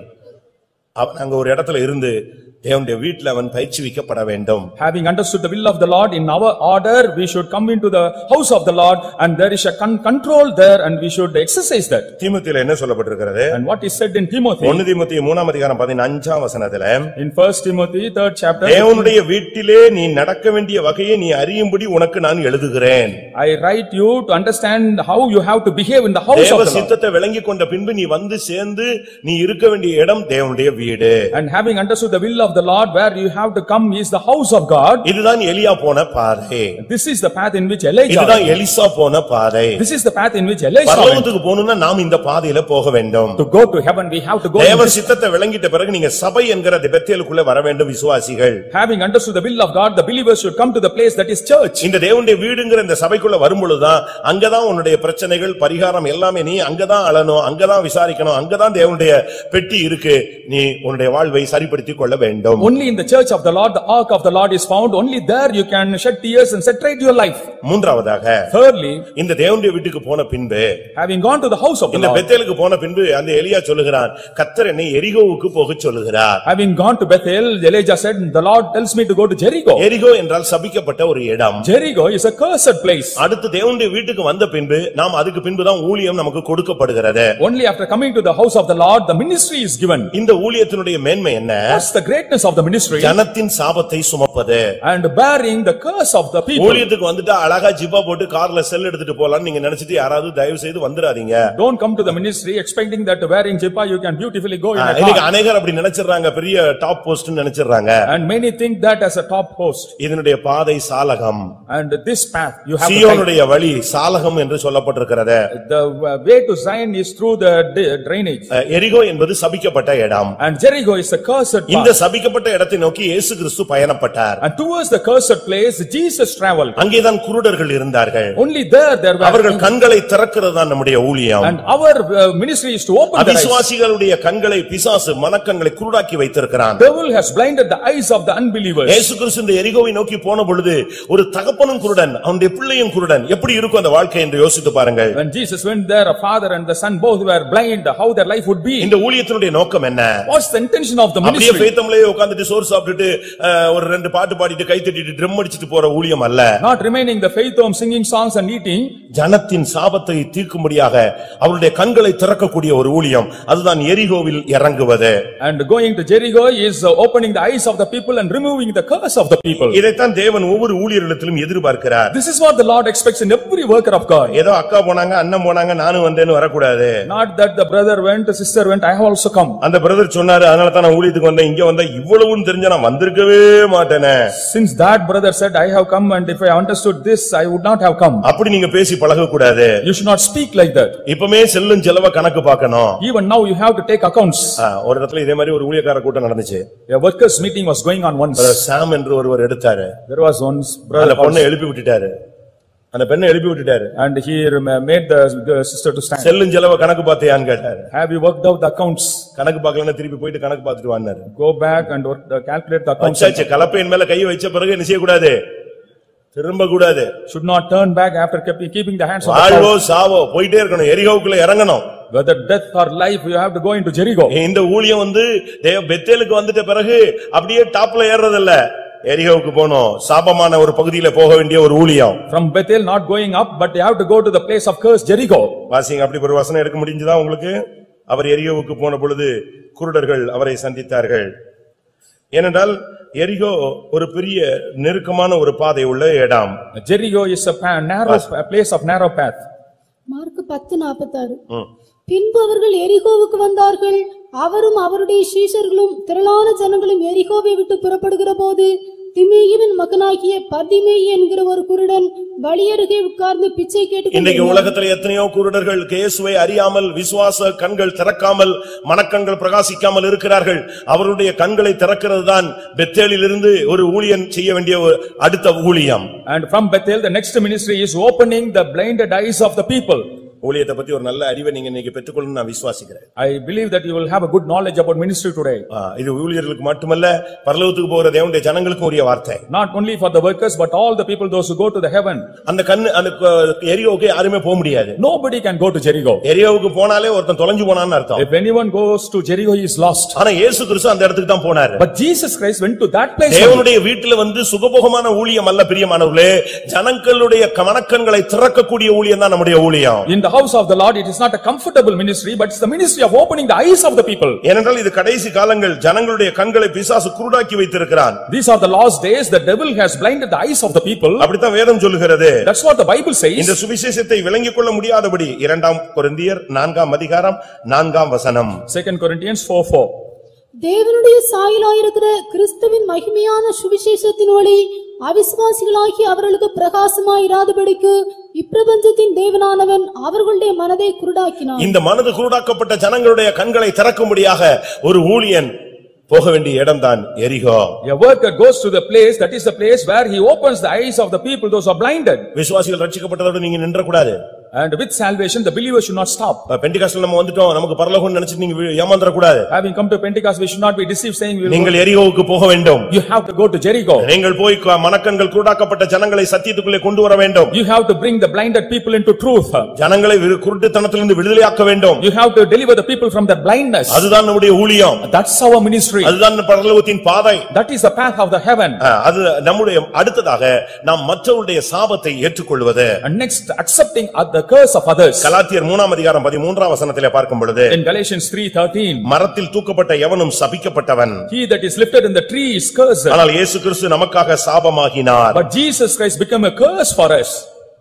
அவன் அங்க ஒரு இடத்துல இருந்து தேவனுடைய வீட்டுல அவன் பயிற்சிவிக்கப்பட வேண்டும் Having understood the will of the Lord in our order, we should come into the house of the Lord and there is a con- control there and we should exercise that. தீமுத்தில என்ன சொல்லப்பட்டிருக்கிறது And what is said in Timothy, ஒன்னு தீமுத்தி மூணாம் அதிகாரம் பதினஞ்சாம் வசனத்துல in first Timothy, third chapter, தேவனுடைய வீட்டிலே நீ நடக்க வேண்டிய வகையை நீ அறியும்படி உனக்கு நான் எழுதுகிறேன் I write you to understand how you have to behave in the house தேவ of the Lord. சித்தத்தை விளங்கி கொண்ட பின்பு நீ வந்து சேர்ந்து நீ இருக்க வேண்டிய இடம் தேவனுடைய வீடு And having understood the will of the Lord, where you have to come is the house of God. இதுதான் எலியா போன பாதை This is the path in which Elijah, இதுதான் எலிசா போன பாதை this is the path in which Elijah went. பரலோகத்துக்கு போகணும்னா நாம் இந்த பாதையில போக வேண்டும் To go to heaven, we have to go. in தேவ this- சித்தத்தை விளங்கிட்ட பிறகு நீங்க சபை என்கிற பெத்தேலுக்குள்ள வர வேண்டும் விசுவாசிகள் Having understood the will of God, the believers should come to the place that is church. இந்த தேவனுடைய வீடுங்கிற இந்த சபைக்குள்ள வரும்பொழுதுதான் அங்கதான் உன்னுடைய பிரச்சனைகள் பரிகாரம் எல்லாமே நீ அங்கதான் அழணும் அங்கதான் விசாரிக்கணும் அங்கதான் தேவனுடைய பெட்டி இருக்கு நீ உன்னுடைய வாழ்வை சரிப்படுத்திக் கொள்ள வேண்டும் Only in the church of the Lord, the ark of the Lord is found. Only there you can shed tears and set right your life. மூன்றாவதாக Thirdly, இந்த தேவனுடைய வீட்டுக்கு போன பின்பு having gone to the house of the இந்த Lord, பெத்தேலுக்கு போன பின்பு அந்த எலியா சொல்லுகிறான் கத்தர் என்னை எரிகோவுக்கு போகச் சொல்லுகிறார் having gone to Bethel, Elijah said, "The Lord tells me to go to Jericho." எரிகோ என்றால் சபிக்கப்பட்ட ஒரு இடம் Jericho is a cursed place. அடுத்து தேவனுடைய வீட்டுக்கு வந்த பின்பு நாம் அதுக்கு பின்புதான் ஊழியம் நமக்கு கொடுக்கப்படுகிறது Only after coming to the house of the Lord, the ministry is given. இந்த ஊழிய ஊழியத்தினுடைய மேன்மை என்ன What's the greatness of the ministry? ஜனத்தின் சாபத்தை சுமப்பது And bearing the curse of the people. ஊழியத்துக்கு வந்துட்டு அழகா ஜிப்பா போட்டு கார்ல செல் எடுத்துட்டு போலாம்னு நீங்க நினைச்சிட்டு யாராவது தயவு செய்து வந்துடாதீங்க Don't come to the ministry expecting that wearing jippa you can beautifully go in a இன்னைக்கு car. அநேகர் அப்படி நினைச்சிடுறாங்க பெரிய டாப் போஸ்ட் நினைச்சிடுறாங்க And many think that as a top post. இதனுடைய பாதை சாலகம் And this path you have to take. சியோனுடைய வழி சாலகம் என்று சொல்லப்பட்டிருக்கிறது The uh, way to Zion is through the di- drainage. அஹ், எரிகோ என்பது சபிக்கப்பட்ட இடம் And Jericho is a cursed இந்த path. சபிக்கப்பட்ட இடத்தை நோக்கி இயேசு கிறிஸ்து பயணப்பட்டார் And towards the cursed place, Jesus traveled. அங்கேதான் குருடர்கள் இருந்தார்கள் Only there, there were. அவர்கள் கண்களை திறக்கிறது தான் நம்முடைய ஊழியம் And our uh, ministry is to open the eyes. அவிசுவாசிகளுடைய கண்களை பிசாசு மனக்கண்களை குருடாக்கி வைத்திருக்கிறான் Devil has blinded the eyes of the unbelievers. இயேசு கிறிஸ்து இந்த எரிகோவை நோக்கி போன பொழுது ஒரு தகப்பனும் குருடன் அவனுடைய பிள்ளையும் குருடன் எப்படி இருக்கும் அந்த வாழ்க்கை என்று யோசித்து பாருங்கள் When Jesus went there, a father and the son both were blind, how their life would be. இந்த ஊழியத்தினுடைய நோக்கம் என்ன What's the intention of the அப்படியே ministry? பேத்தம்லயே உட்கார்ந்துட்டு சோறு சாப்பிட்டுட்டு அஹ், ஒரு ரெண்டு பாட்டு பாடிட்டு கை தட்டிட்டு ட்ரம் அடிச்சிட்டு போற ஊழியம் அல்ல Not remaining the faith home singing songs and eating, ஜனத்தின் சாபத்தை தீர்க்கும்படியாக அவருடைய கண்களை திறக்கக்கூடிய ஒரு ஊழியம் அதுதான் எரிகோவில் இறங்குவது and going to Jericho is uh, opening the eyes of the people and removing the curse of the people. இதைத்தான் தேவன் ஒவ்வொரு ஊழியர்களிடத்திலும் எதிர்பார்க்கிறார் This is what the Lord expects in every worker of God. ஏதோ அக்கா போனாங்க அண்ணன் போனாங்க நானும் வந்தேன்னு வரக்கூடாது Not that the brother went, the sister went, I have also come. அந்த பிரதர் சொன்னாரு அதனால தான் நான் ஊழியத்துக்கு வந்தேன் இங்க வந்தா இவ்வளவுன்னு தெரிஞ்சா நான் வந்திருக்கவே மாட்டேனே Since that brother said, I have come and if I understood this, I would not have come. அப்படி நீங்க பேசி பழகக்கூடாது You should not speak like that. இப்பமே செல்லும் செலவ கணக்கு பார்க்கணும் Even now you have to take accounts. ஆ, ஒரு இடத்துல இதே மாதிரி ஒரு ஊழியக்கார கூட்டம் நடந்துச்சு A workers meeting was going on once. சாம் என்று ஒருவர் எடுத்தாரு There was once அந்த brother பொண்ணை எழுப்பி விட்டுட்டாரு அந்த பெண்ணை எழுப்பி விட்டுட்டாரு and he rem- made the the sister to stand. செல்லும் செலவ கணக்கு பார்த்தியான்னு கேட்டாரு Have you worked out the accounts? கணக்கு பார்க்கலன்னா திருப்பி போயிட்டு கணக்கு பார்த்துட்டு வான்னாரு Go back and work, uh, calculate the accounts. வச்சாச்சு கலப்பையின் மேல கை வச்ச பிறகு என்ன செய்யக்கூடாது திரும்ப கூடாது Should not turn back after keeping keeping the hands on the வாழ்வோ plow. சாவோ போயிட்டே இருக்கணும் எரிகோவுக்குள்ள இறங்கணும் Whether death or life, you have to go into Jericho. இந்த ஊழியம் வந்து தேவ பெத்தேலுக்கு வந்துட்ட பிறகு அப்படியே டாப்ல ஏறுறது இல்ல எரிகோவுக்கு போனோம் சாபமான ஒரு பகுதியில போக வேண்டிய ஒரு ஊழியம் From Bethel not going up, but you have to go to the place of curse Jericho. வாசிங்க அப்படி ஒரு வசனம் எடுக்க முடிஞ்சதா உங்களுக்கு அவர் எரிகோவுக்கு போன பொழுது குருடர்கள் அவரை சந்தித்தார்கள் ஏனென்றால் எரிகோ ஒரு பெரிய நெருக்கமான ஒரு பாதை உள்ள இடம் Jericho is a pa- narrow, a place of narrow path. Mark பத்து நாற்பத்தாறு ம். பின்பு அவர்கள் எரிகோவுக்கு வந்தார்கள் அவரும் அவருடைய சீஷர்களும் திரளான ஜனங்களும் எரிகோவை விட்டு புறப்படுகிற போது திமேயுவின் மகனாகிய பர்திமேயு என்கிற ஒரு குருடன் வழியருகே உட்கார்ந்து பிச்சை கேட்டுக் இன்றைக்கு கொண்டிருந்தான். உலகத்துல எத்தனையோ குருடர்கள் இயேசுவை அறியாமல் விசுவாச கண்கள் திறக்காமல் மனக்கண்கள் பிரகாசிக்காமல் இருக்கிறார்கள் அவருடைய கண்களை திறக்கிறது தான் பெத்தேலிலிருந்து ஒரு ஊழியன் செய்ய வேண்டிய ஒரு அடுத்த ஊழியம் And from Bethel, the next ministry is opening the blinded eyes of the people. ஊழியத்தை பத்தி ஒரு நல்ல அறிவை நீங்க இன்னைக்கு பெற்றுக்கொள்ளணும் நான் விசுவாசிக்கிறேன் I believe that you will have a good knowledge about ministry today. ஆ, இது ஊழியர்களுக்கு மட்டுமல்ல பரலோகத்துக்கு போகிற தேவனுடைய ஜனங்களுக்கும் உரிய வார்த்தை Not only for the workers, but all the people, those who go to the heaven. அந்த கண்ணு அந்த க- எரியோவுக்கு யாருமே போக முடியாது Nobody can go to Jericho. எரியோவுக்கு போனாலே ஒருத்தன் தொலைஞ்சு போனான்னு அர்த்தம் If anyone goes to Jericho, he is lost. ஆனா இயேசு கிறிஸ்து அந்த இடத்துக்கு தான் போனாரு But Jesus Christ went to that place. only. தேவனுடைய வீட்டுல வந்து சுகபோகமான ஊழியம் அல்ல பிரியமானவர்களே ஜனங்களுடைய க- மனக்கண்களை திறக்கக்கூடிய ஊழியம் தான் நம்முடைய ஊழியம் In the house of the Lord, it is not a comfortable ministry, but it's the ministry of opening the eyes of the people. ஏனென்றால் இது கடைசி காலங்கள் ஜனங்களுடைய கண்களை பிசாசு குருடாக்கி வைத்திருக்கிறான் These are the last days, the devil has blinded the eyes of the people. அப்படித்தான் வேதம் சொல்லுகிறது That's what the Bible இந்த says. சுவிசேஷத்தை விளங்கிக் கொள்ள முடியாதபடி இரண்டாம் கொரிந்தியர் நான்காம் அதிகாரம் நான்காம் வசனம் Second Corinthians four four. தேவனுடைய சாயலாயிருக்கிற கிறிஸ்துவின் மகிமையான சுவிசேஷத்தின் ஒளி அவிசுவாசிகளாகி அவர்களுக்கு பிரகாசமாயிராதபடிக்கு இப்பிரபஞ்சத்தின் தேவனானவன் அவர்களுடைய மனதை குருடாக்கினான் இந்த மனது குருடாக்கப்பட்ட ஜனங்களுடைய கண்களை திறக்கும்படியாக ஒரு ஊழியன் போக வேண்டிய இடம்தான் எரிகோ A worker goes to the place, that is the place where he opens the eyes of the people, those who are blinded. விசுவாசிகள் ரட்சிக்கப்பட்டதோடு நீங்க நின்றக்கூடாது And with salvation, the believer should not stop. Pentecostal நம்ம வந்துட்டோம் நமக்கு பரலோகம் நினைச்சு நீங்க வி- ஏமாந்துடக்கூடாது Having come to Pentecost, we should not be deceived saying we will go. நீங்கள் எரிகோவுக்கு போக வேண்டும் You have to go to Jericho. நீங்கள் போய் க- மனக்கண்கள் குருடாக்கப்பட்ட ஜனங்களை சத்தியத்துக்குள்ளே கொண்டு வர வேண்டும் You have to bring the blinded people into truth. ஜனங்களை விரு- குருட்டுத்தனத்திலிருந்து விடுதலையாக்க வேண்டும் You have to deliver the people from their blindness. அதுதான் நம்முடைய ஊழியம் That's our ministry. அதுதான் பரலோகத்தின் பாதை That is the path of the heaven. ஆ, அது நம்முடைய அடுத்ததாக நாம் மற்றவருடைய சாபத்தை ஏற்றுக்கொள்வது And next, accepting at the the curse of others. கலாத்தியர் மூணாம் அதிகாரம் பதிமூன்றாம் வசனத்திலே பார்க்கும் பொழுது In Galatians three thirteen, மரத்தில் தூக்கப்பட்ட எவனும் சபிக்கப்பட்டவன் he that is lifted in the tree is cursed. ஆனால் இயேசு கிறிஸ்து நமக்காக சாபமாகினார் But Jesus Christ became a curse for us.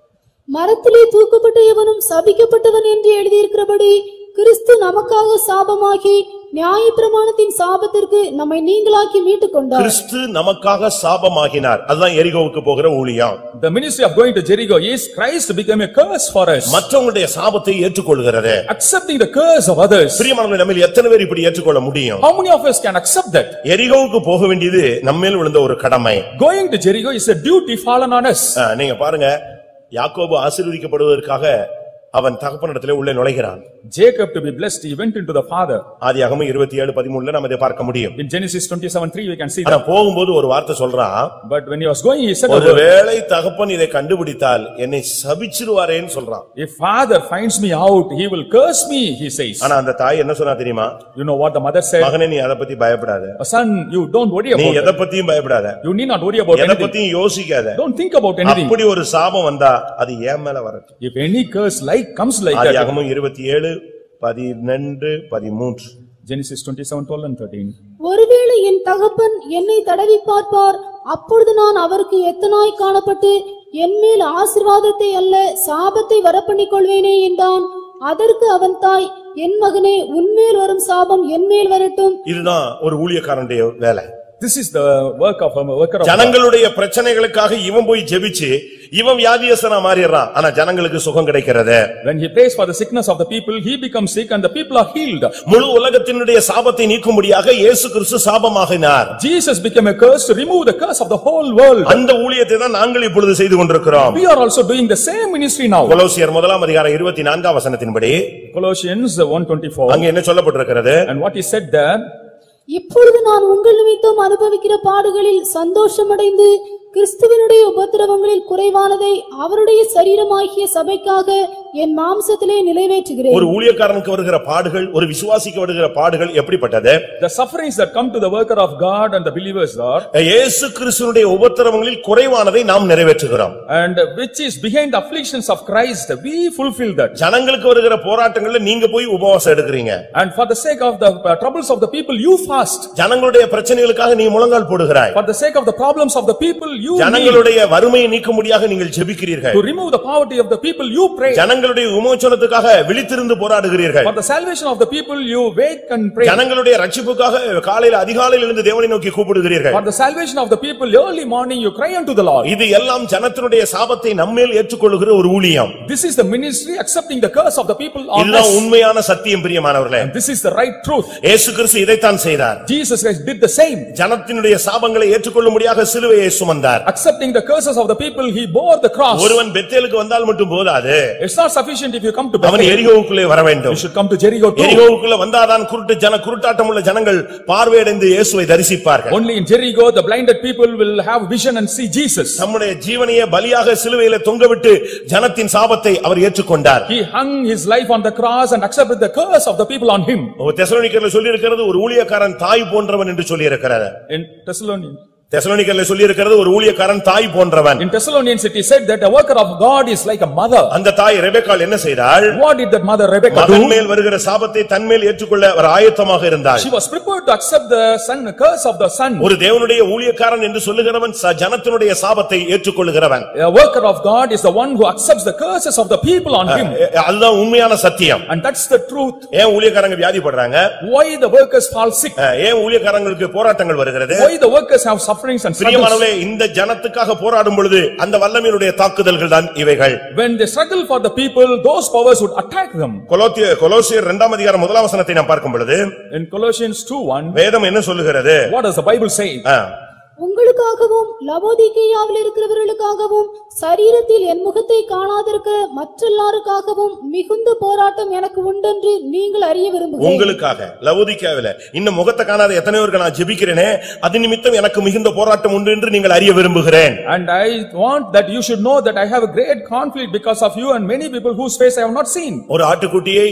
மரத்திலே தூக்கப்பட்ட எவனும் சபிக்கப்பட்டவன் என்று எழுதியிருக்கிறபடி கிறிஸ்து நமக்காக சாபமாகி நியாயப்பிரமாணத்தின் சாபத்திற்கு நம்மை நீங்களாக்கி மீட்டுக் கொண்டார் கிறிஸ்து நமக்காக சாபமாகினார் அதுதான் எரிகோவுக்கு போகிற ஊழியம் The ministry of going to Jericho is Christ became a curse for us. மற்றவங்களுடைய சாபத்தை ஏற்றுக்கொள்கிறது Accepting the curse of others. பிரியமானவர்கள் நம்மில் எத்தனை பேர் இப்படி ஏற்றுக்கொள்ள முடியும் How many of us can accept that? எரிகோவுக்கு போக வேண்டியது நம்மேல் விழுந்த ஒரு கடமை Going to Jericho is a duty fallen on us. ஆ, நீங்க பாருங்க யாக்கோபு ஆசீர்வதிக்கப்படுவதற்காக அவன் தகப்பனிடத்திலே உள்ளே நுழைகிறான் Jacob to be blessed, he went into the father. ஆதியாகமம் இருபத்தி ஏழு பதிமூணுல நம்ம இதை பார்க்க முடியும் In Genesis twenty-seven three, we can see ஆனா that. போகும்போது ஒரு வார்த்தை சொல்றான் But when he was going, he said, a word. ஒருவேளை தகப்பன் இதை கண்டுபிடித்தால் என்னை சபிச்சிருவாரேன்னு சொல்றான் if father finds me out, he will curse me, he says. ஆனா அந்த தாய் என்ன சொன்னா தெரியுமா You know what the mother said? மகனே நீ அதை பத்தி பயப்படாத Son, you don't worry நீ about it. எதை பத்தியும் பயப்படாத You need not worry about எதை anything. பத்தியும் யோசிக்காத Don't think about anything. அப்படி ஒரு சாபம் வந்தா அது ஏன் மேல வரட்டும் If any curse like comes like that, ஆதியாகமம் இருபத்தி ஏழு பதினெண்டு பதிமூன்று Genesis twenty-seven, twelve and thirteen. ஒருவேளை என் தகப்பன் என்னை தடவி பார்ப்பார் அப்பொழுது நான் அவருக்கு எத்தனாய் காணப்பட்டு என்மேல் ஆசீர்வாதத்தை அல்ல சாபத்தை வரப்பண்ணிக் கொள்வேனே என்றான் அதற்கு அவன் தாய் என் மகனே உன்மேல் வரும் சாபம் என்மேல் வரட்டும் இதுதான் ஒரு ஊழியக்காரனுடைய வேலை This is the work of a worker of God. ஜனங்களுடைய பிரச்சனைகளுக்காக இவன் போய் ஜெபிச்சு இவன் வியாதியஸ்தனா மாறிடுறான் ஆனா ஜனங்களுக்கு சுகம் கிடைக்கிறது When he prays for the sickness of the people, he becomes sick and the people are healed. முழு உலகத்தினுடைய சாபத்தை நீக்கும்படியாக இயேசு கிறிஸ்து சாபமாகினார் Jesus became a curse to remove the curse of the whole world. அந்த ஊழியத்தை தான் நாங்கள் இப்பொழுது செய்து கொண்டிருக்கிறோம் We are also doing the same ministry now. கொலோசியர் முதலாம் அதிகாரம் இருபத்தி நான்காம் வசனத்தின்படி Colossians one twenty-four. அங்க என்ன சொல்லப்பட்டிருக்கிறது And what he said there, இப்பொழுது நான் உங்கள் நிமித்தம் அனுபவிக்கிற பாடுகளில் சந்தோஷமடைந்து கிறிஸ்துவனுடைய உபத்திரவங்களில் குறைவானதை அவருடைய சரீரமாகிய சபைக்காக என் மாம்சத்திலே நிலைவேற்றுகிறேன் ஒரு ஊழியக்காரனுக்கு வருகிற பாடுகள் ஒரு விசுவாசிக்கு வருகிற பாடுகள் எப்படிப்பட்டது the sufferings that come to the worker of God and the believers are, இயேசு கிறிஸ்துனுடைய உபத்திரவங்களில் குறைவானதை நாம் நிறைவேற்றுகிறோம் and which is behind the afflictions of Christ, we fulfill that. ஜனங்களுக்கு வருகிற போராட்டங்கள்ல நீங்க போய் உபவாசம் எடுக்கிறீங்க And for the sake of the uh, troubles of the people, you fast. ஜனங்களுடைய பிரச்சனைகளுக்காக நீ முழங்கால் போடுகிறாய் For the sake of the problems of the people, you kneel. ஜனங்களுடைய வறுமையை நீக்கும்படியாக நீங்கள் ஜெபிக்கிறீர்கள் To remove the poverty of the people, you pray. ஜனங்களுடைய விமோசனத்துக்காக விழித்திருந்து போராடுகிறீர்கள் For the salvation of the people, you wake and pray. ஜனங்களுடைய ரட்சிப்புக்காக காலையில அதிகாலையில் இருந்து தேவனை நோக்கி கூப்பிடுகிறீர்கள் For the salvation of the people, early morning you cry unto the Lord. இது எல்லாம் ஜனத்தினுடைய சாபத்தை நம்மேல் ஏற்றுக்கொள்ளுகிற ஒரு ஊழியம் This is the ministry accepting the curse of the people on இதுதான் us. உண்மையான சத்தியம் பிரியமானவர்களே This is the right truth. இயேசு கிறிஸ்து இதைத்தான் செய்தார் Jesus Christ did the same. ஜனத்தினுடைய சாபங்களை ஏற்றுக்கொள்ளும்படியாக சிலுவையை சுமந்தார் Accepting the curses of the people, he bore the cross. ஒருவன் பெத்தேலுக்கு வந்தால் மட்டும் போதாது It's not sufficient if you come to அவன் Bethel. எரிகோவுக்குள்ளே வர வேண்டும் You should come to Jericho too. எரிகோவுக்குள்ள வந்தாதான் குருட்டு ஜன குருட்டாட்டம் உள்ள ஜனங்கள் பார்வையடைந்து இயேசுவை தரிசிப்பார்கள் Only in Jericho, the blinded people will have vision and see Jesus. தம்முடைய ஜீவனையே பலியாக சிலுவையில தொங்கவிட்டு ஜனத்தின் சாபத்தை அவர் ஏற்றுக்கொண்டார் He hung his life on the cross and accepted the curse of the people on him. தெசலோனிக்கர்ல சொல்லி இருக்கிறது ஒரு ஊழியக்காரன் தாய் போன்றவன் என்று சொல்லி இருக்கிறது In Thessalonians, தெசலோனிக்கர்ல சொல்லி இருக்கிறது ஒரு ஊழியக்காரன் தாய் போன்றவன் in Thessalonians it is said that a worker of God is like a mother. அந்த தாய் ரெபெக்காள் என்ன செய்தாள் What did that mother Rebecca மகன் do? மேல் வருகிற சாபத்தை தன்மேல் ஏற்றுக்கொள்ள அவர் ஆயத்தமாக இருந்தாள் She was prepared to accept the son, curse of the son. ஒரு தேவனுடைய ஊழியக்காரன் என்று சொல்லுகிறவன் ச- ஜனத்தினுடைய சாபத்தை ஏற்றுக்கொள்ளுகிறவன் A worker of God is the one who accepts the curses of the people on him. எ- அதுதான் உண்மையான சத்தியம் And that's the truth. ஏன் ஊழியக்காரங்க வியாதிப்படுறாங்க Why the workers fall sick? அஹ், ஏன் ஊழியக்காரங்களுக்கு போராட்டங்கள் வருகிறது Why the workers have sufferings and struggles? பிரியமானவர்களே இந்த ஜனத்துக்காக போராடும் பொழுது அந்த வல்லமையினுடைய தாக்குதல்கள் தான் இவைகள் When they struggle for the people, those powers would attack them. கொலோத்திய கொலோசியர் இரண்டாம் அதிகாரம் முதலாம் வசனத்தை நாம் பார்க்கும் பொழுது In Colossians two one, வேதம் என்ன சொல்லுகிறது what does the Bible say? அஹ், உங்களுக்காகவும் லவோதிகேயாவில் இருக்கிறவர்களுக்காகவும் சரீரத்தில் என் முகத்தை காணாதிருக்க மற்றெல்லாருக்காகவும் மிகுந்த போராட்டம் எனக்கு உண்டென்று நீங்கள் அறிய விரும்புகிறேன் உங்களுக்காக லவோதிக்காவில இன்னும் முகத்தை காணாத எத்தனை பேருக்கு நான் ஜெபிக்கிறேனே அது நிமித்தம் எனக்கு மிகுந்த போராட்டம் உண்டு என்று நீங்கள் அறிய விரும்புகிறேன் And I want that you should know that I have a great conflict because of you and many people whose face I have not seen. ஒரு ஆட்டுக்குட்டியை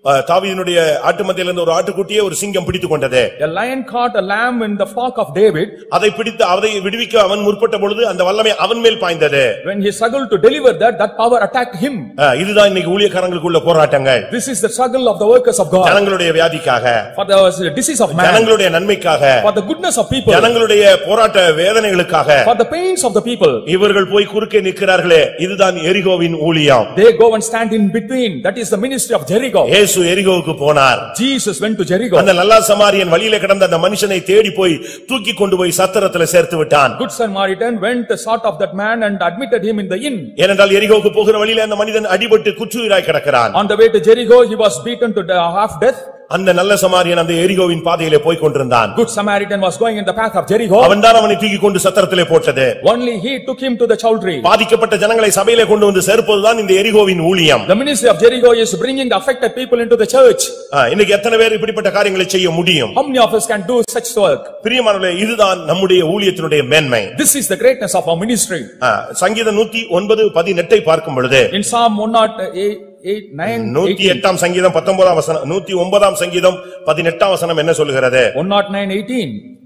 அஹ், தாவீதினுடைய ஆட்டு மத்தியிலிருந்து ஒரு ஆட்டுக்குட்டியை ஒரு சிங்கம் பிடித்துக் கொண்டது A lion caught a lamb in the flock of David. அதை பிடித்து அதை விடுவிக்க அவன் முற்பட்ட பொழுது அந்த வல்லமை அவன் மேல் பாய்ந்தது When he struggled to deliver that, that power attacked him. அஹ், இதுதான் இன்னைக்கு ஊழியக்காரங்களுக்குள்ள போராட்டங்கள் This is the struggle of the workers of God. ஜனங்களுடைய வியாதிக்காக For the disease of man, ஜனங்களுடைய நன்மைக்காக for the goodness of people, ஜனங்களுடைய போராட்ட வேதனைகளுக்காக for the pains of the people. இவர்கள் போய் குறுக்கே நிற்கிறார்களே இதுதான் எரிகோவின் ஊழியம் They go and stand in between. That is the ministry of Jericho. இயேசு எரிகோவுக்கு போனார் Jesus went to Jericho. அந்த நல்லா சமாரியன் வழியில கிடந்த அந்த மனுஷனை தேடி போய் தூக்கி கொண்டு போய் சத்திரத்துல சேர்த்து விட்டான் Good Samaritan went sought of that man and admitted him in the inn. ஏனென்றால் எரிகோவுக்கு போகிற வழியில அந்த மனிதன் அடிபட்டு குற்றுயிராய் கிடக்கிறான் On the way to Jericho, he was beaten to the half death. அந்த நல்ல சமாரியன் அந்த எரிகோவின் பாதையிலே போய் கொண்டிருந்தான் Good Samaritan was going in the path of Jericho. அவன்தான் அவனை தூக்கி கொண்டு சத்திரத்திலே போட்டது Only he took him to the chowdhury. பாதிக்கப்பட்ட ஜனங்களை சபையிலே கொண்டு வந்து சேர்ப்பதுதான் இந்த எரிகோவின் ஊழியம் The ministry of Jericho is bringing the affected people into the church. ஆ, இன்னைக்கு எத்தனை பேர் இப்படிப்பட்ட காரியங்களை செய்ய முடியும் How many of us can do such work? பிரியமானவர்களே இதுதான் நம்முடைய ஊழியத்தினுடைய மேன்மை This is the greatness of our ministry. ஆ, சங்கீதம் நூத்தி ஒன்பது பதினெட்டை பார்க்கும் பொழுது In Psalm one not eight, eight, nine, நூத்தி eighteen. எட்டாம் சங்கீதம் பத்தொன்பதாம் வசனம் நூத்தி ஒன்பதாம் சங்கீதம் பதினெட்டாம் வசனம் என்ன சொல்லுகிறது One not nine, eighteen.